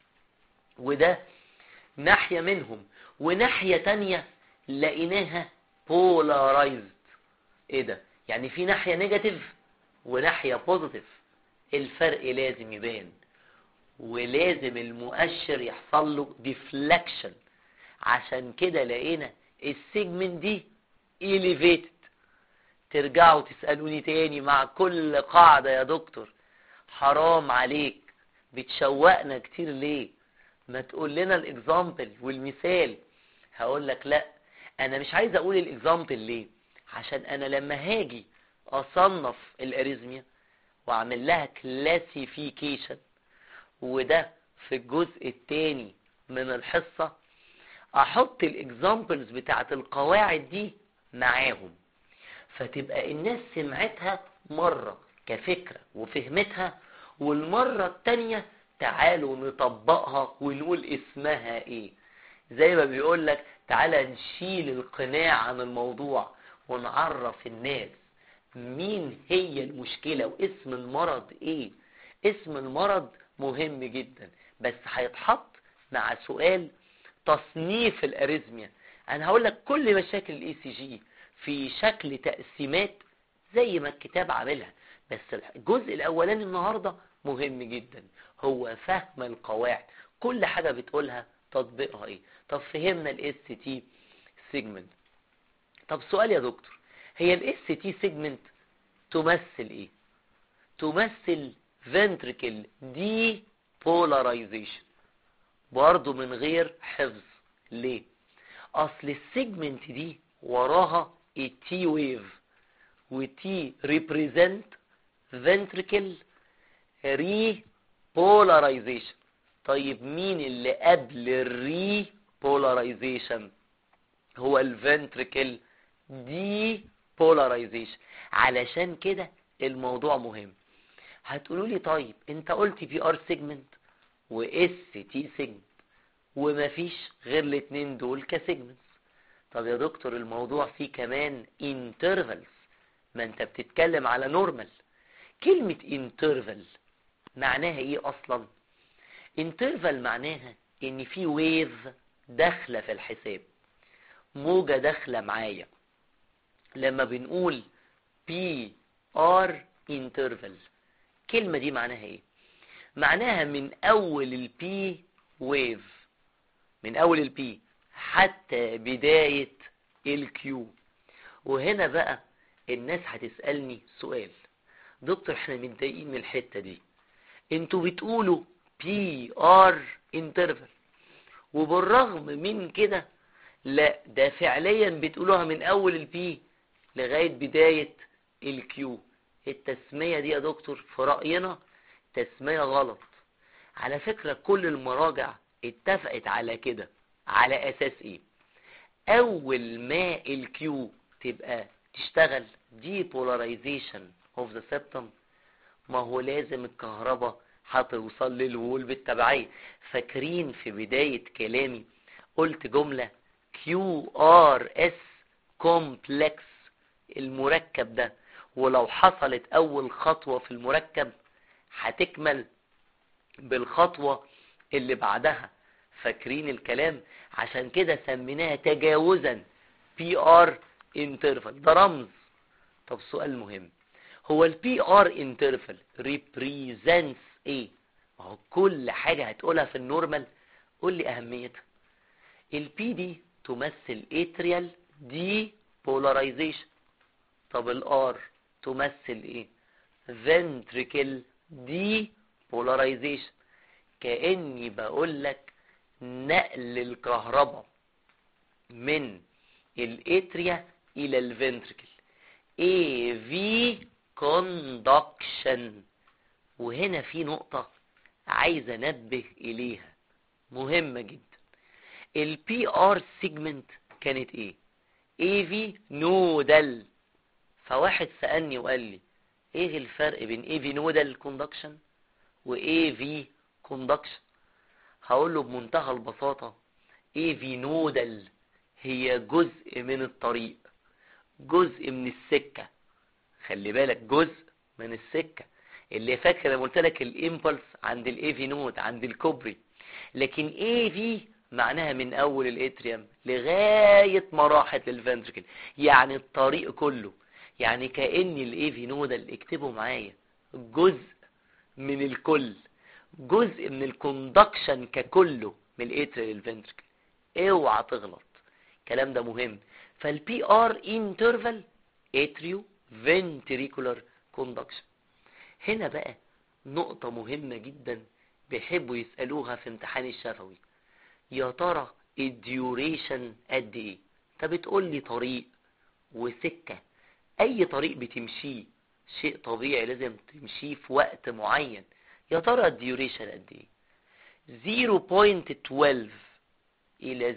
وده ناحية منهم وناحية تانية لقيناها بولارايزد ايه ده يعني في ناحية نيجاتيف وناحية بوزيتيف الفرق لازم يبان ولازم المؤشر يحصل له ديفلكشن عشان كده لقينا السيجمنت دي elevated ترجعوا تسألوني تاني مع كل قاعدة يا دكتور حرام عليك بتشوقنا كتير ليه ما تقول لنا الاكزامبل والمثال هقول لك لا انا مش عايز اقول الاكزامبل ليه عشان انا لما هاجي اصنف الاريزميا واعمل لها كلاسيفيكيشن وده في الجزء الثاني من الحصة احط الاكزامبلز بتاعت القواعد دي معاهم فتبقى الناس سمعتها مرة كفكرة وفهمتها والمرة التانية تعالوا نطبقها ونقول اسمها ايه زي ما بيقول لك تعالى نشيل القناع عن الموضوع ونعرف الناس مين هي المشكلة واسم المرض ايه اسم المرض مهم جدا بس هيتحط مع سؤال تصنيف الاريزميا انا هقول لك كل مشاكل الاي سي جي في شكل تقسيمات زي ما الكتاب عاملها بس الجزء الاولاني النهارده مهم جدا هو فهم القواعد كل حاجة بتقولها تطبيقها ايه طب فهمنا الاس تي سيجمنت طب سؤال يا دكتور هي الاس تي سيجمنت تمثل ايه تمثل ventricle depolarization برضو من غير حفظ ليه اصل السيجمنت دي وراها التي ويف وتي represent ventricle repolarization طيب مين اللي قبل الري polarization هو الفنتريكل دي polarization علشان كده الموضوع مهم هتقولوا لي طيب انت قلت في ار سيجمنت واس تي سيجمنت ومفيش غير الاتنين دول كسيجمنتس طب يا دكتور الموضوع فيه كمان انترفلز ما انت بتتكلم على نورمال كلمة انترفل معناها ايه اصلا انترفل معناها ان في ويف داخله في الحساب موجة داخله معايا لما بنقول بي ار انترفل الكلمة دي معناها ايه معناها من اول البي ويف من اول البي حتى بداية الكيو وهنا بقى الناس هتسألني سؤال دكتور احنا متضايقين من الحتة دي انتوا بتقولوا بي ار انترفل وبالرغم من كده لا ده فعليا بتقولوها من اول البي لغاية بداية الكيو التسمية دي يا دكتور في رأينا تسمية غلط على فكرة كل المراجع اتفقت على كده على اساس ايه اول ما الكيو تبقى تشتغل depolarization of the septum ما هو لازم الكهرباء هتوصل للوول بالتبعية فاكرين في بداية كلامي قلت جملة QRS complex المركب ده ولو حصلت اول خطوة في المركب هتكمل بالخطوة اللي بعدها فاكرين الكلام عشان كده سميناها تجاوزا بي ار انترفال ده رمز طب سؤال مهم هو البي ار انترفال ريبريزنتس ايه اهو كل حاجة هتقولها في النورمال قول لي اهميتها البي دي تمثل اتريال دي بولاريزيشن طب الار تمثل ايه ventricle دي بولاريزيشن كاني بقول لك نقل الكهرباء من الاتريا الى الفنتركل AV conduction وهنا في نقطة عايز انبه اليها مهمة جدا البي ار سيجمنت كانت ايه AV نودل فواحد سألني وقال لي ايه الفرق بين AV نودل كوندكشن و AV كوندكشن هقول له بمنتهى البساطة AV نودل هي جزء من الطريق جزء من السكة خلي بالك جزء من السكة اللي فاكر لما قلت لك الامبلس عند الاي في نود عند الكوبري لكن اي في معناها من اول الاتريوم لغاية ما راحت للفنتركل يعني الطريق كله يعني كأن الاي في نودل اكتبوا معايا جزء من الكل جزء من الكوندكشن ككله من الاتريوم للفنتركل اوعى تغلط الكلام ده مهم فالبي ار انترفال اتريو فنتريكولار كوندكشن هنا بقى نقطة مهمة جدا بيحبوا يسألوها في امتحان الشفوي يا ترى الديوريشن قد ايه انت بتقول لي طريق وسكة اي طريق بتمشيه شيء طبيعي لازم تمشيه في وقت معين يا ترى الديوريشن قد ايه 0.12 الى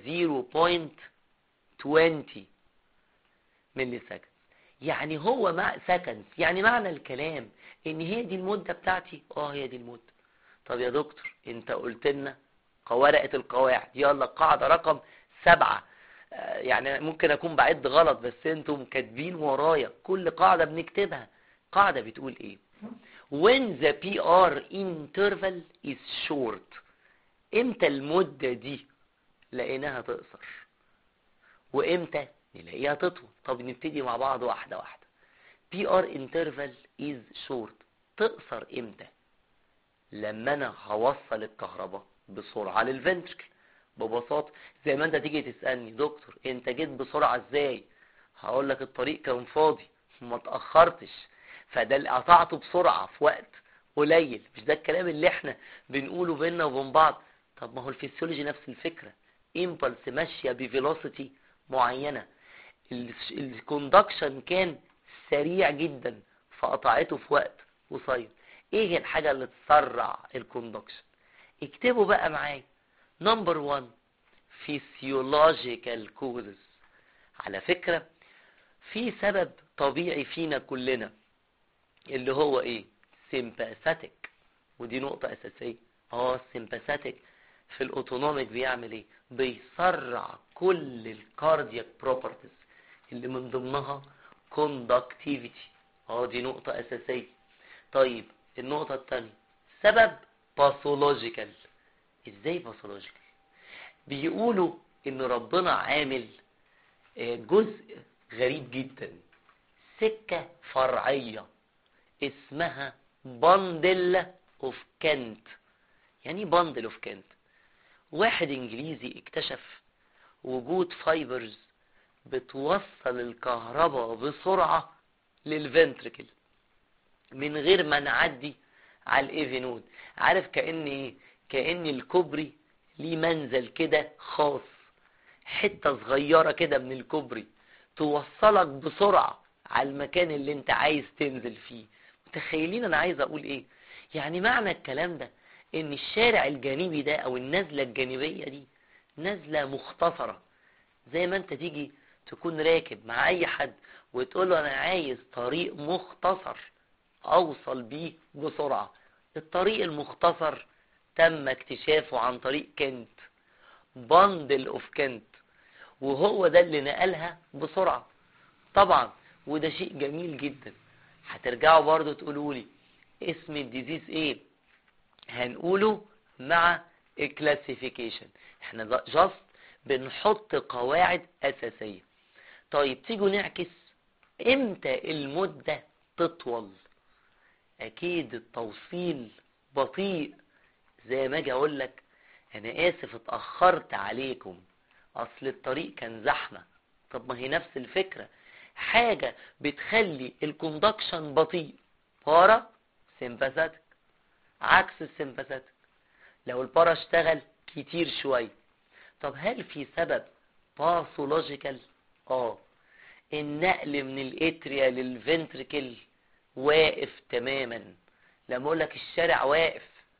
0.20 ملي سكند يعني هو مع سكند يعني معنى الكلام ان هي دي المدة بتاعتي اه هي دي المدة طب يا دكتور انت قلت لنا ورقة القواعد يلا قاعدة رقم سبعة آه يعني ممكن اكون بعد غلط بس انتم كاتبين ورايا كل قاعدة بنكتبها قاعدة بتقول ايه when the PR interval is short امتى المدة دي لقيناها تقصر وامتى نلاقيها تطول طب نبتدي مع بعض واحدة واحدة PR interval is short تقصر امتى لما انا هوصل الكهرباء بسرعة للفنتركل ببساطة زي ما انت تيجي تسألني دكتور انت جيت بسرعة ازاي هقول لك الطريق كان فاضي ما تأخرتش فده اللي قطعته بسرعة في وقت قليل مش ده الكلام اللي احنا بنقوله بيننا وبين بعض طب ما هو الفسيولوجي نفس الفكرة امبلس ماشية بفيلوسيتي معينة الكوندكشن كان سريع جدا فقطعته في وقت قصير ايه الحاجة اللي تسرع الكوندكشن اكتبوا بقى معايا نمبر 1 physiological causes على فكرة في سبب طبيعي فينا كلنا اللي هو ايه sympathetic ودي نقطة اساسية اه sympathetic في الاوتونوميك بيعمل ايه بيسرع كل الكاردياك بروبرتيز اللي من ضمنها conductivity اه دي نقطة اساسية طيب النقطة التانية سبب باثولوجيكال ازاي باثولوجيكال بيقولوا ان ربنا عامل جزء غريب جدا سكة فرعية اسمها بندل اوف كنت يعني بندل اوف كنت واحد انجليزي اكتشف وجود فايبرز بتوصل الكهرباء بسرعة للفنتركل من غير ما نعدي على الايفينود عارف كأن ايه كأن الكوبري ليه منزل كده خاص حتة صغيرة كده من الكوبري توصلك بسرعة على المكان اللي انت عايز تنزل فيه متخيلين انا عايز اقول ايه يعني معنى الكلام ده ان الشارع الجانبي ده او النزلة الجانبية دي نزلة مختصرة زي ما انت تيجي تكون راكب مع اي حد وتقول له انا عايز طريق مختصر اوصل بيه بسرعة الطريق المختصر تم اكتشافه عن طريق كنت بندل اوف كنت وهو ده اللي نقلها بسرعة طبعا وده شيء جميل جدا هترجعوا برضو تقولوا لي اسم الديزيز ايه هنقوله مع الكلاسيفيكيشن احنا جاست بنحط قواعد اساسية طيب تيجوا نعكس امتى المدة تطول اكيد التوصيل بطيء زي ما اجي اقول لك انا اسف اتاخرت عليكم اصل الطريق كان زحمه طب ما هي نفس الفكره حاجه بتخلي الكوندكشن بطيء بارا سيمباثيك عكس السيمباثيك لو البارا اشتغل كتير شويه طب هل في سبب باثولوجيكال اه النقل من الاتريا للفنتركل واقف تماما لما اقول لك الشارع واقف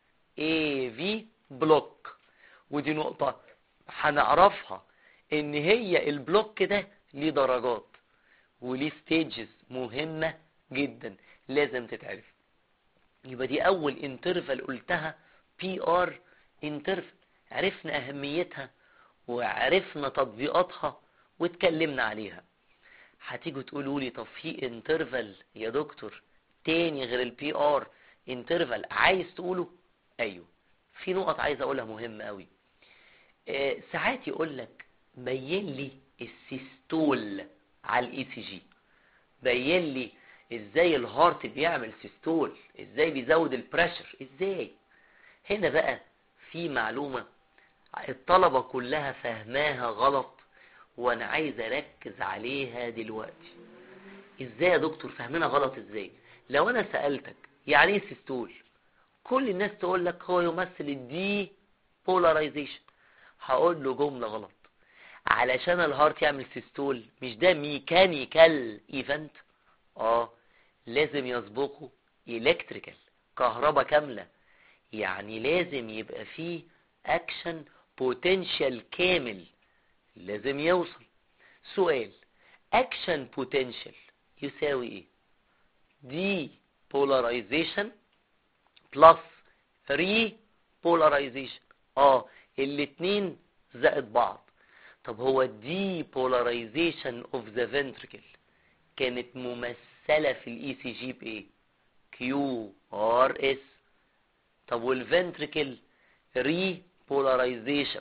اي في بلوك ودي نقطة هنعرفها ان هي البلوك ده ليه درجات وليه ستيجز مهمة جدا لازم تتعرف يبقى دي اول انترفال قلتها بي ار انترفال عرفنا اهميتها وعرفنا تطبيقاتها واتكلمنا عليها هتيجوا تقولوا لي طب في انترفال يا دكتور تاني غير البي ار انترفال عايز تقوله ايوه في نقط عايز اقولها مهمة قوي آه ساعات يقول لك بين لي السيستول على الاي سي جي بين لي ازاي الهارت بيعمل سيستول ازاي بيزود البريشر ازاي هنا بقى في معلومة الطلبة كلها فهماها غلط وانا عايز اركز عليها دلوقتي ازاي يا دكتور فهمنا غلط ازاي لو انا سألتك يعني ايه سيستول كل الناس تقول لك هو يمثل الدي بولاريزيشن هقول له جملة غلط علشان الهارت يعمل سيستول مش ده ميكانيكال ايفنت اه لازم يسبقه الكتريكال كهرباء كاملة يعني لازم يبقى فيه اكشن بوتنشال كامل لازم يوصل سؤال اكشن بوتنشال يساوي ايه دي بولاريزيشن بلس ري بولاريزيشن اه الاتنين زائد بعض طب هو الدي بولاريزيشن اوف ذا فنتركل كانت ممثله في الاي سي جي بايه كيو ار اس طب والفنتركل ري بولاريزيشن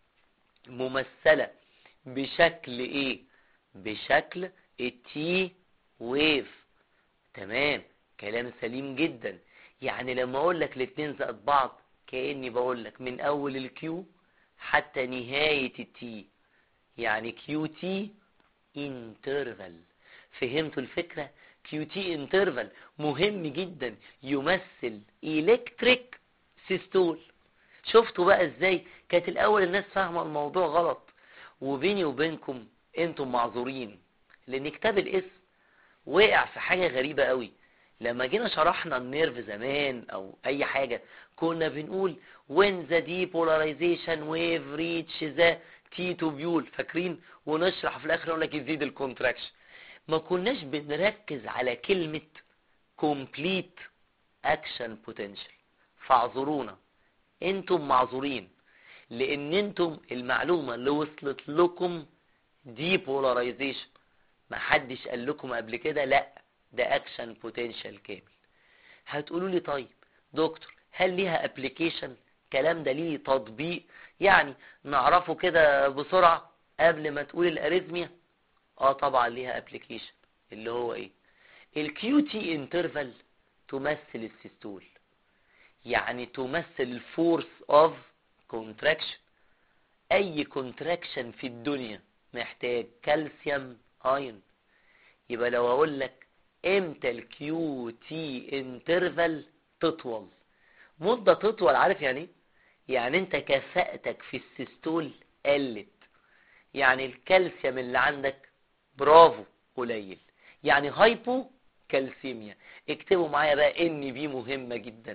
ممثله بشكل ايه بشكل التي ويف تمام كلام سليم جدا يعني لما اقول لك الاتنين زائد بعض كاني بقول لك من اول الكيو حتى نهاية التي يعني كيو تي انترفال فهمتوا الفكرة كيو تي انترفال مهم جدا يمثل الكتريك سيستول شفتوا بقى ازاي كانت الاول الناس فاهمة الموضوع غلط وبيني وبينكم انتم معذورين لان كتاب الاسم وقع في حاجة غريبة قوي لما جينا شرحنا النيرف زمان او اي حاجة كنا بنقول when the depolarization wave reach the T tubule فاكرين ونشرح في الاخر نقول لك يزيد الكونتراكشن ما كناش بنركز على كلمة complete action potential فاعذرونا انتم معذورين لان انتم المعلومة اللي وصلت لكم depolarization ما حدش قال لكم قبل كده لا ده اكشن بوتنشال كامل هتقولوا لي طيب دكتور هل ليها ابلكيشن الكلام ده ليه تطبيق يعني نعرفه كده بسرعة قبل ما تقول الاريزميا اه طبعا ليها ابلكيشن اللي هو ايه الكيو تي انترفال تمثل السيستول يعني تمثل الفورس اوف كونتراكشن اي كونتراكشن في الدنيا محتاج كالسيوم ايون يبقى لو اقول لك امتى الكيو تي انترفال تطول مدة تطول عارف يعني ايه يعني انت كفاءتك في السيستول قلت يعني الكالسيوم اللي عندك برافو قليل يعني هايبو كالسيميا اكتبوا معايا بقى ان بي مهمة جدا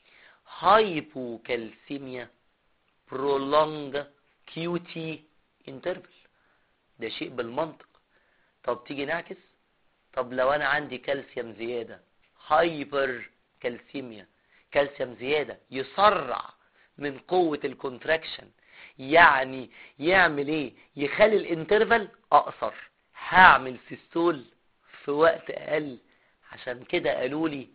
هايبو كالسيميا prolong QT interval ده شيء بالمنطق طب تيجي نعكس طب لو انا عندي كالسيوم زيادة هايبر كالسيميا كالسيوم زيادة يسرع من قوة الكونتراكشن يعني يعمل ايه يخلي الانترفال اقصر هعمل سيستول في وقت اقل عشان كده قالوا لي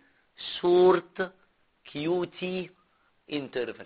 شورت كيو تي انترفال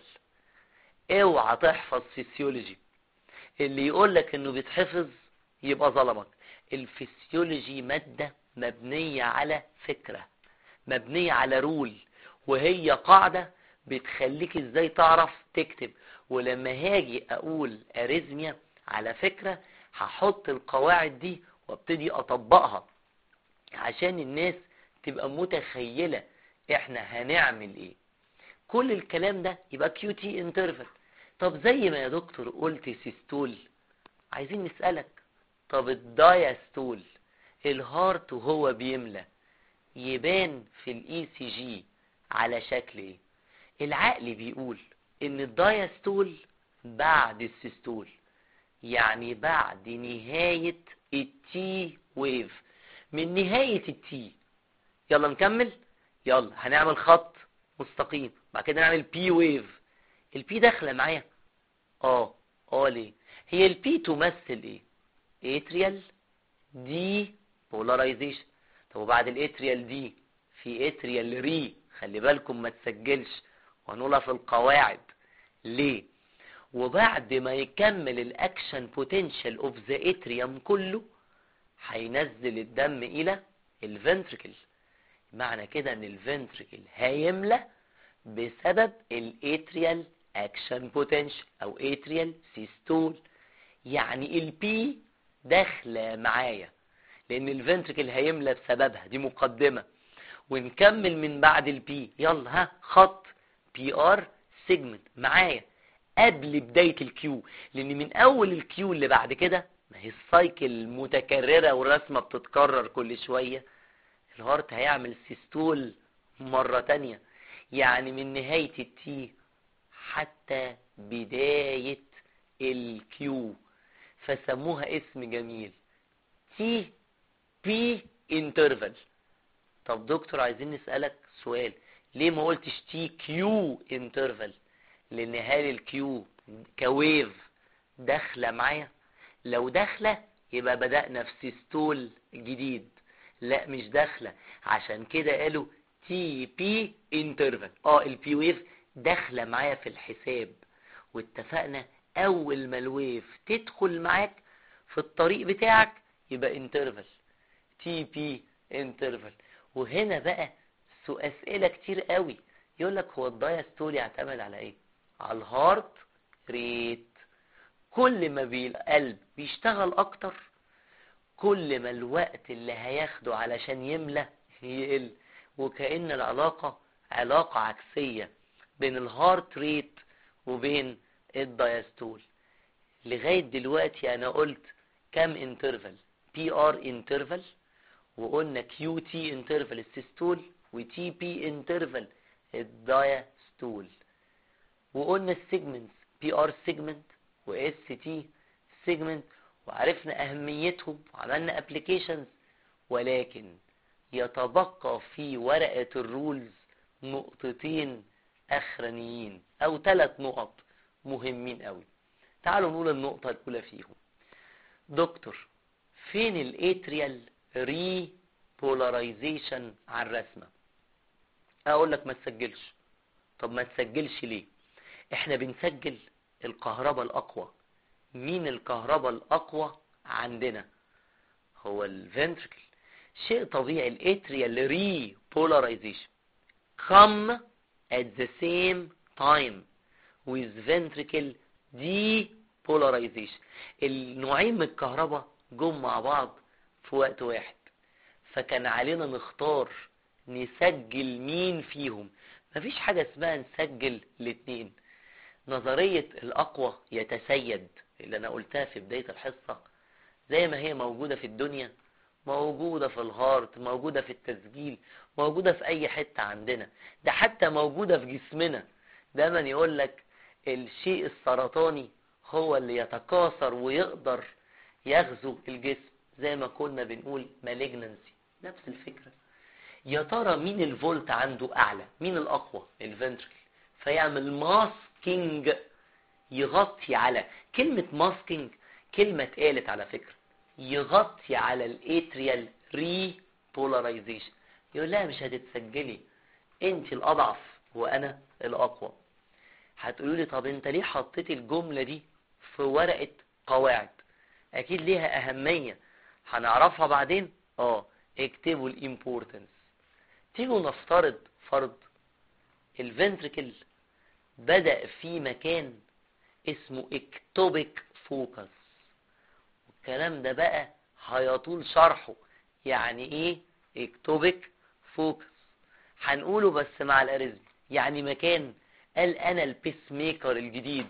اوعى تحفظ فيسيولوجي اللي يقول لك انه بيتحفظ يبقى ظلمك الفسيولوجي مادة مبنية على فكرة مبنية على رول وهي قاعدة بتخليك ازاي تعرف تكتب ولما هاجي اقول اريزميا على فكرة هحط القواعد دي وابتدي اطبقها عشان الناس تبقى متخيلة احنا هنعمل ايه كل الكلام ده يبقى كيو تي انترفل طب زي ما يا دكتور قلت سيستول عايزين نسألك طب الدايستول الهارت وهو بيملى يبان في الاي سي جي على شكل ايه العقل بيقول ان الدايستول بعد السيستول يعني بعد نهاية التي ويف من نهاية التي يلا نكمل يلا هنعمل خط مستقيم بعد كده نعمل بي ويف البي داخله معايا اه اه ليه هي البي تمثل ايه اتريال دي بولاريزيشن طب وبعد الاتريال دي في اتريال ري خلي بالكم ما تسجلش وهنقولها في القواعد ليه وبعد ما يكمل الاكشن بوتنشال اوف ذا اتريوم كله هينزل الدم الى الفنتركل معنى كده ان الفنتركل هيملى بسبب الاتريال اكشن بوتنشال او اتريال سيستول يعني البي داخله معايا لان الفنتركل هيملى بسببها دي مقدمه ونكمل من بعد البي يلا ها خط بي ار سيجمنت معايا قبل بدايه الكيو لان من اول الكيو اللي بعد كده ما هي السايكل متكرره والرسمه بتتكرر كل شويه الهارت هيعمل سيستول مرة تانية يعني من نهاية التي حتى بداية الكيو فسموها اسم جميل تي بي انترفال طب دكتور عايزين نسألك سؤال ليه ما قلتش تي كيو انترفال لان هل الكيو كويف داخله معايا لو داخله يبقى بدأنا في سيستول جديد لا مش داخله عشان كده قالوا تي بي انترفال اه البي ويف داخله معايا في الحساب واتفقنا اول ما الويف تدخل معاك في الطريق بتاعك يبقى انترفال تي بي انترفال وهنا بقى سو اسئله كتير قوي يقول لك هو الدايستول يعتمد على ايه على الهارت ريت كل ما بي- القلب بيشتغل اكتر كل ما الوقت اللي هياخده علشان يملى يقل وكأن العلاقة علاقة عكسية بين الهارت ريت وبين الدايستول لغاية دلوقتي انا قلت كام انترفال بي ار انترفال وقلنا كيو تي انترفال السيستول وتي بي انترفال الدايستول وقلنا السيجمنت بي ار سيجمنت واس تي سيجمنت وعرفنا اهميتهم وعملنا ابلكيشنز ولكن يتبقى في ورقة الرولز نقطتين اخرانيين او ثلاث نقط مهمين قوي تعالوا نقول النقطة الاولى فيهم دكتور فين الاتريال ري بولاريزيشن على الرسمة اقول لك ما تسجلش طب ما تسجلش ليه احنا بنسجل الكهرباء الاقوى مين الكهرباء الاقوى عندنا هو الفنتركل شيء طبيعي الاتريال ري بولاريزيشن come at the same time with ventricle depolarization النوعين من الكهرباء جم مع بعض في وقت واحد فكان علينا نختار نسجل مين فيهم مفيش حاجة اسمها نسجل الاتنين نظرية الأقوى يتسيد اللي أنا قلتها في بداية الحصة زي ما هي موجودة في الدنيا موجودة في الهارت موجودة في التسجيل موجودة في أي حتة عندنا ده حتى موجودة في جسمنا دايما يقول لك الشيء السرطاني هو اللي يتكاثر ويقدر يغزو الجسم زي ما كنا بنقول مالجنسي نفس الفكرة يا ترى مين الفولت عنده أعلى مين الأقوى الفنتركل فيعمل ماسكينج يغطي على كلمة ماسكينج كلمة اتقالت على فكرة يغطي على الاتريال ري بولاريزيشن يقول لها مش هتتسجلي انت الاضعف وانا الاقوى هتقولوا لي طب انت ليه حطيتي الجملة دي في ورقة قواعد اكيد ليها اهمية هنعرفها بعدين اه اكتبوا الامبورتنس تيجوا نفترض فرض الفنتركل بدأ في مكان اسمه اكتوبيك فوكس والكلام ده بقى هيطول شرحه يعني ايه اكتوبيك فوكس هنقوله بس مع الاريزم يعني مكان قال انا البيس ميكر الجديد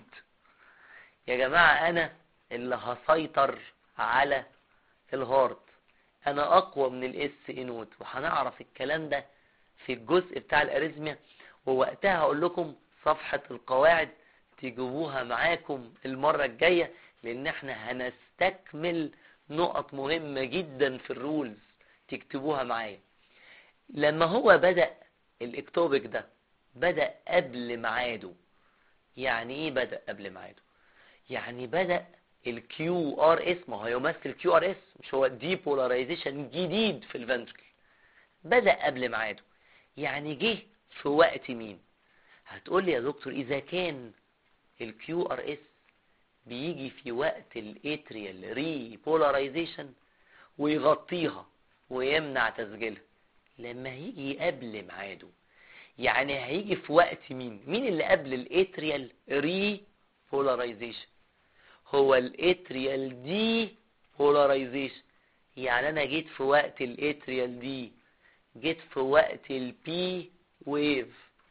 يا جماعة انا اللي هسيطر على الهارت انا اقوى من الاس انوت وهنعرف الكلام ده في الجزء بتاع الاريزميا ووقتها هقول لكم صفحة القواعد تجيبوها معاكم المرة الجاية لان احنا هنستكمل نقط مهمة جدا في الرولز تكتبوها معايا لما هو بدأ الاكتوبيك ده بدأ قبل ميعاده يعني ايه بدأ قبل ميعاده يعني بدأ الكيو ار اس ما هو يمثل كيو ار اس مش هو ديبولاريزيشن جديد في الفنتركل بدأ قبل ميعاده يعني جه في وقت مين هتقول لي يا دكتور اذا كان الكيو ار اس بيجي في وقت الاتريال ري بولاريزيشن ويغطيها ويمنع تسجيلها لما هيجي قبل ميعاده يعني هيجي في وقت مين مين اللي قبل الاتريال ري بولاريزيشن هو الاتريال دي بولاريزيشن يعني انا جيت في وقت الاتريال دي جيت في وقت البي ويف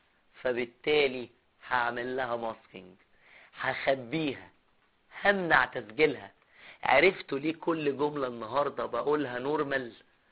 فبالتالي هعمل لها ماسكينج هخبيها همنع تسجيلها عرفتوا ليه كل جملة النهاردة بقولها نورمال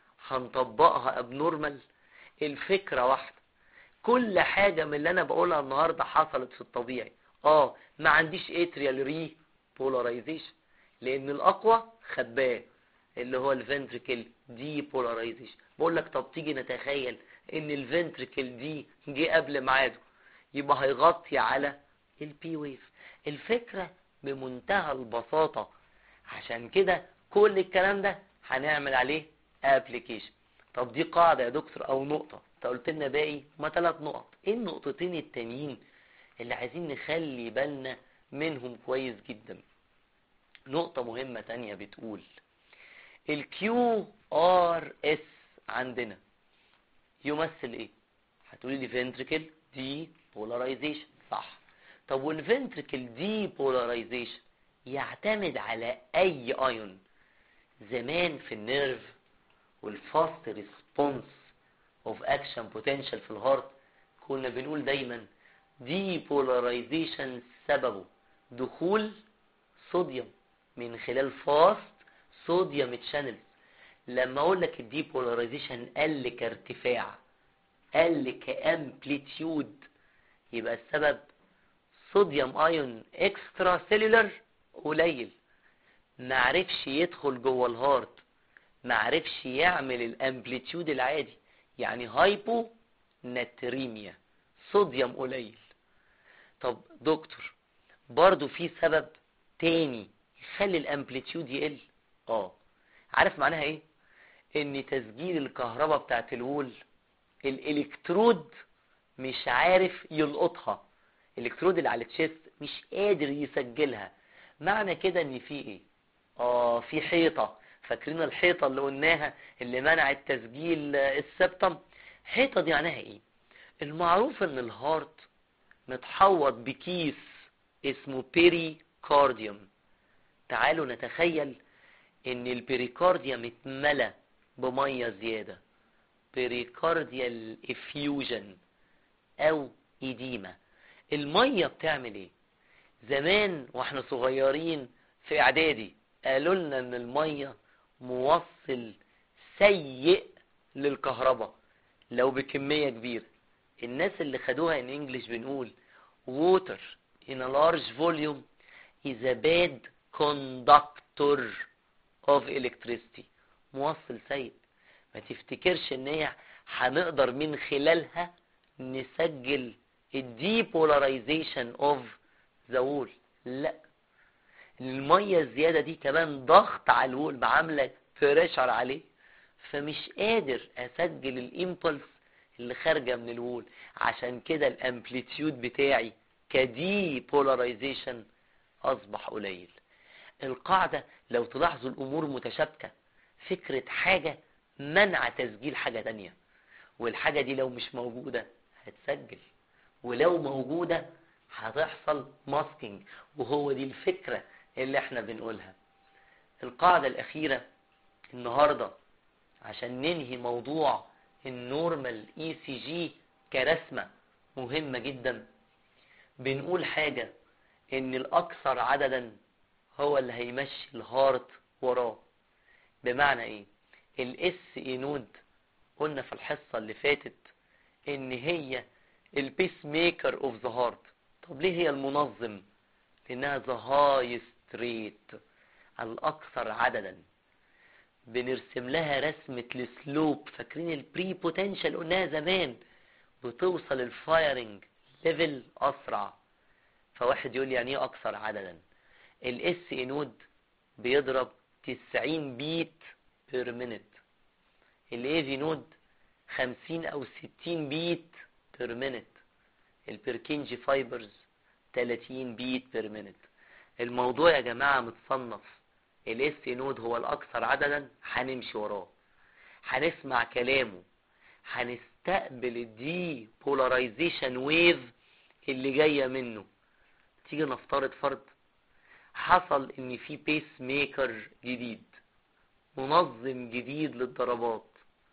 هنطبقها ابنورمال الفكرة واحدة كل حاجة من اللي انا بقولها النهاردة حصلت في الطبيعي اه ما عنديش اتريال ري بولاريزيشن لان الاقوى خباه اللي هو الفنتريكل دي بولاريزيشن بقول لك طب تيجي نتخيل ان الفنتريكل دي جه قبل ميعاده يبقى هيغطي على البي ويف الفكرة بمنتهى البساطة عشان كده كل الكلام ده هنعمل عليه ابلكيشن طب دي قاعدة يا دكتور او نقطة انت قلت لنا باقي ما ثلاث نقط ايه النقطتين التانيين اللي عايزين نخلي بالنا منهم كويس جدا نقطة مهمة تانية بتقول الكيو ار اس عندنا يمثل ايه هتقولي لي فنتريكل دي بولاريزيشن صح طب والفنتريكل دي بولاريزيشن يعتمد على اي ايون زمان في النيرف والفاست ريسبونس اوف اكشن بوتنشال في الهارت كنا بنقول دايما دي بولاريزيشن سببه دخول صوديوم من خلال فاست صوديوم تشانلز لما اقول لك الدي بولاريزيشن قل كارتفاع قل كامبليتيود يبقى السبب صوديوم ايون اكسترا سيلولر قليل معرفش يدخل جوه الهارت معرفش يعمل الامبليتيود العادي يعني هايبو ناتريميا صوديوم قليل طب دكتور برضو في سبب تاني يخلي الامبليتيود يقل اه عارف معناها ايه ان تسجيل الكهرباء بتاعت الوول الالكترود مش عارف يلقطها الالكترود اللي على التشيست مش قادر يسجلها معنى كده ان في ايه اه في حيطة فاكرين الحيطة اللي قلناها اللي منعت تسجيل السبتم حيطة دي معناها ايه المعروف ان الهارت متحوط بكيس اسمه بيري كارديوم تعالوا نتخيل ان البيريكارديوم اتملى بمية زيادة بيريكارديال افيوجن او ايديما المية بتعمل ايه زمان واحنا صغيرين في اعدادي قالوا لنا ان المية موصل سيء للكهرباء لو بكمية كبيرة الناس اللي خدوها ان انجلش بنقول water in a large volume is a bad conductor of electricity موصل سيء ما تفتكرش ان هي هنقدر من خلالها نسجل الديبولاريزيشن اوف ذا وول لا المية الزيادة دي كمان ضغط على الوول بعاملة بريشر عليه فمش قادر اسجل الامبلس اللي خارجة من الوول عشان كده الامبليتيود بتاعي كدي بولاريزيشن اصبح قليل القاعدة لو تلاحظوا الامور متشابكة فكرة حاجة منع تسجيل حاجة تانية والحاجة دي لو مش موجودة هتسجل ولو موجودة هتحصل ماسكينج وهو دي الفكرة اللي احنا بنقولها القاعدة الأخيرة النهاردة عشان ننهي موضوع النورمال اي سي جي كرسمة مهمة جدا بنقول حاجة ان الاكثر عددا هو اللي هيمشي الهارت وراه بمعنى ايه الاس اي نود قلنا في الحصة اللي فاتت ان هي البيس ميكر اوف ذا هارت طب ليه هي المنظم لانها ذا هايست ريت الاكثر عددا بنرسم لها رسمة السلوب فاكرين البري بوتنشال قلناها زمان بتوصل الفايرنج ليفل اسرع فواحد يقول يعني ايه اكثر عددا الاس اي نود بيضرب 90 بيت بير مينت الاي في نود 50 او 60 بيت بير مينت البركنجي فايبرز 30 بيت بير مينت الموضوع يا جماعة متصنف الاس نود هو الاكثر عددا هنمشي وراه هنسمع كلامه هنستقبل الدي بولاريزيشن ويف اللي جاية منه تيجي نفترض فرض حصل ان في بيس ميكر جديد منظم جديد للضربات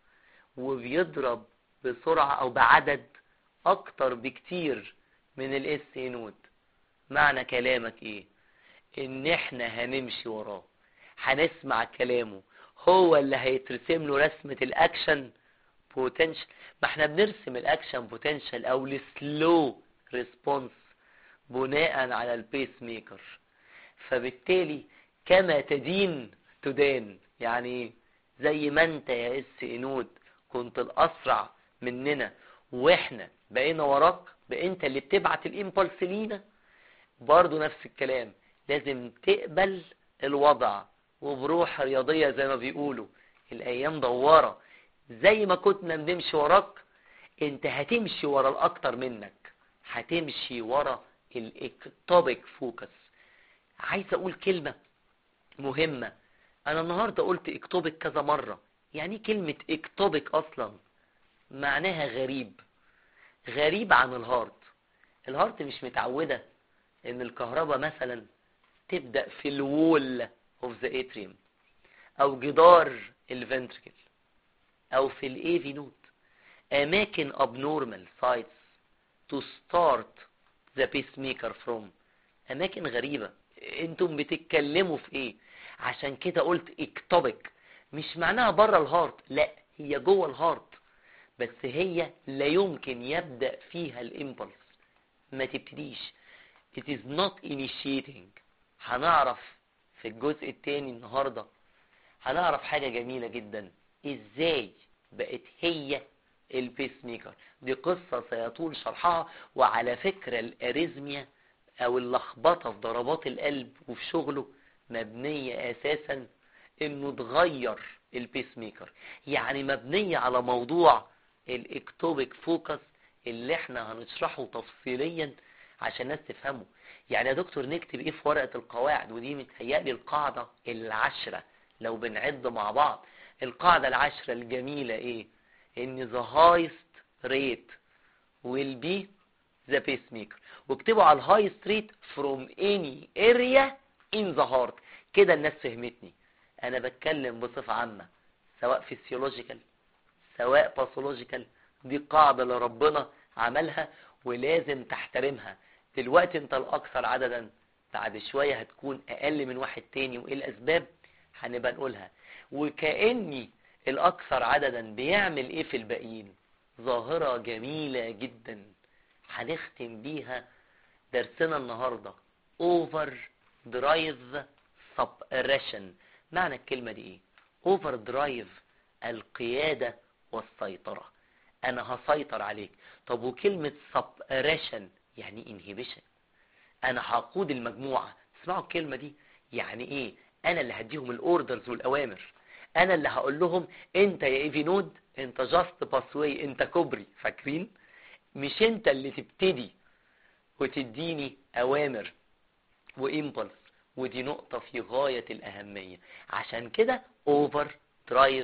وبيضرب بسرعة او بعدد اكتر بكتير من الاس نود معنى كلامك ايه ان احنا هنمشي وراه هنسمع كلامه هو اللي هيترسم له رسمة الاكشن بوتنشال ما احنا بنرسم الاكشن بوتنشال او السلو ريسبونس بناء على البيس ميكر فبالتالي كما تدين تدان يعني زي ما انت يا اس انود كنت الاسرع مننا واحنا بقينا وراك بقى انت اللي بتبعت الامبلس لينا برضو نفس الكلام لازم تقبل الوضع وبروح رياضية زي ما بيقولوا الايام دوارة زي ما كنا بنمشي وراك انت هتمشي ورا الاكتر منك هتمشي ورا الاكتوبيك فوكس عايز اقول كلمة مهمة انا النهاردة قلت اكتوبيك كذا مرة يعني كلمة اكتوبيك اصلا معناها غريب غريب عن الهارت الهارت مش متعودة ان الكهرباء مثلا تبدأ في الوول اوف ذا اتريوم او جدار الفنتركل او في الايفي نود اماكن abnormal sites to start the pacemaker from اماكن غريبة انتم بتتكلموا في ايه عشان كده قلت اكتوبك مش معناها بره الهارت لا هي جوه الهارت بس هي لا يمكن يبدأ فيها الامبلس ما تبتديش it is not initiating هنعرف في الجزء التاني النهاردة هنعرف حاجة جميلة جدا ازاي بقت هي البيس ميكر دي قصة سيطول شرحها وعلى فكرة الاريزميا او اللخبطة في ضربات القلب وفي شغله مبنية اساسا انه تغير البيس ميكر يعني مبنية على موضوع الاكتوبيك فوكس اللي احنا هنشرحه تفصيليا عشان الناس تفهمه يعني يا دكتور نكتب ايه في ورقة القواعد ودي متهيألي القاعدة العشرة لو بنعد مع بعض القاعدة العشرة الجميلة ايه ان the highest rate will be the pacemaker واكتبوا على الهايست ريت from any area in the heart كده الناس فهمتني انا بتكلم بصفة عامة سواء فيسيولوجيكال سواء باثولوجيكال دي قاعدة اللي ربنا عملها ولازم تحترمها دلوقتي انت الاكثر عددا بعد شوية هتكون اقل من واحد تاني وايه الاسباب هنبقى نقولها وكأني الاكثر عددا بيعمل ايه في الباقيين ظاهرة جميلة جدا هنختم بيها درسنا النهاردة over drive suppression معنى الكلمة دي ايه over drive القيادة والسيطرة انا هسيطر عليك طب وكلمة suppression يعني inhibition انا هقود المجموعة اسمعوا الكلمة دي يعني ايه انا اللي هديهم الاوردرز والاوامر انا اللي هقول لهم انت يا ايفي نود انت جاست باسوي انت كوبري فاكرين مش انت اللي تبتدي وتديني اوامر وامبلس ودي نقطة في غاية الاهمية عشان كده اوفر درايف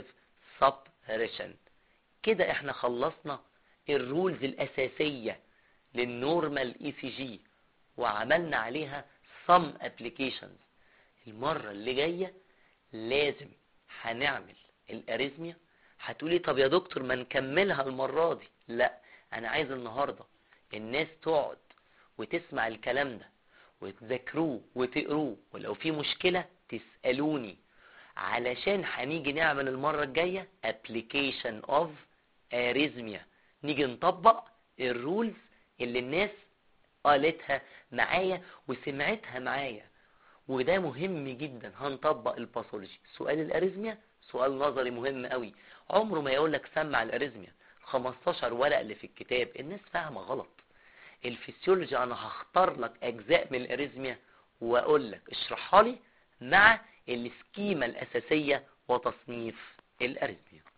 سبريشن كده احنا خلصنا الرولز الاساسية للنورمال اي سي جي وعملنا عليها some applications المرة اللي جاية لازم هنعمل الاريزميا هتقولي طب يا دكتور ما نكملها المرة دي لا انا عايز النهاردة الناس تقعد وتسمع الكلام ده وتذاكروه وتقروه ولو في مشكلة تسألوني علشان هنيجي نعمل المرة الجاية application of arrhythmia نيجي نطبق الرولز اللي الناس قالتها معايا وسمعتها معايا وده مهم جدا هنطبق الباثولوجي سؤال الاريزميا سؤال نظري مهم قوي عمره ما يقول لك سمع الاريزميا 15 ورقه اللي في الكتاب الناس فاهمه غلط الفسيولوجي انا هختار لك اجزاء من الاريزميا واقول لك اشرحها لي مع السكيمه الاساسيه وتصنيف الاريزميا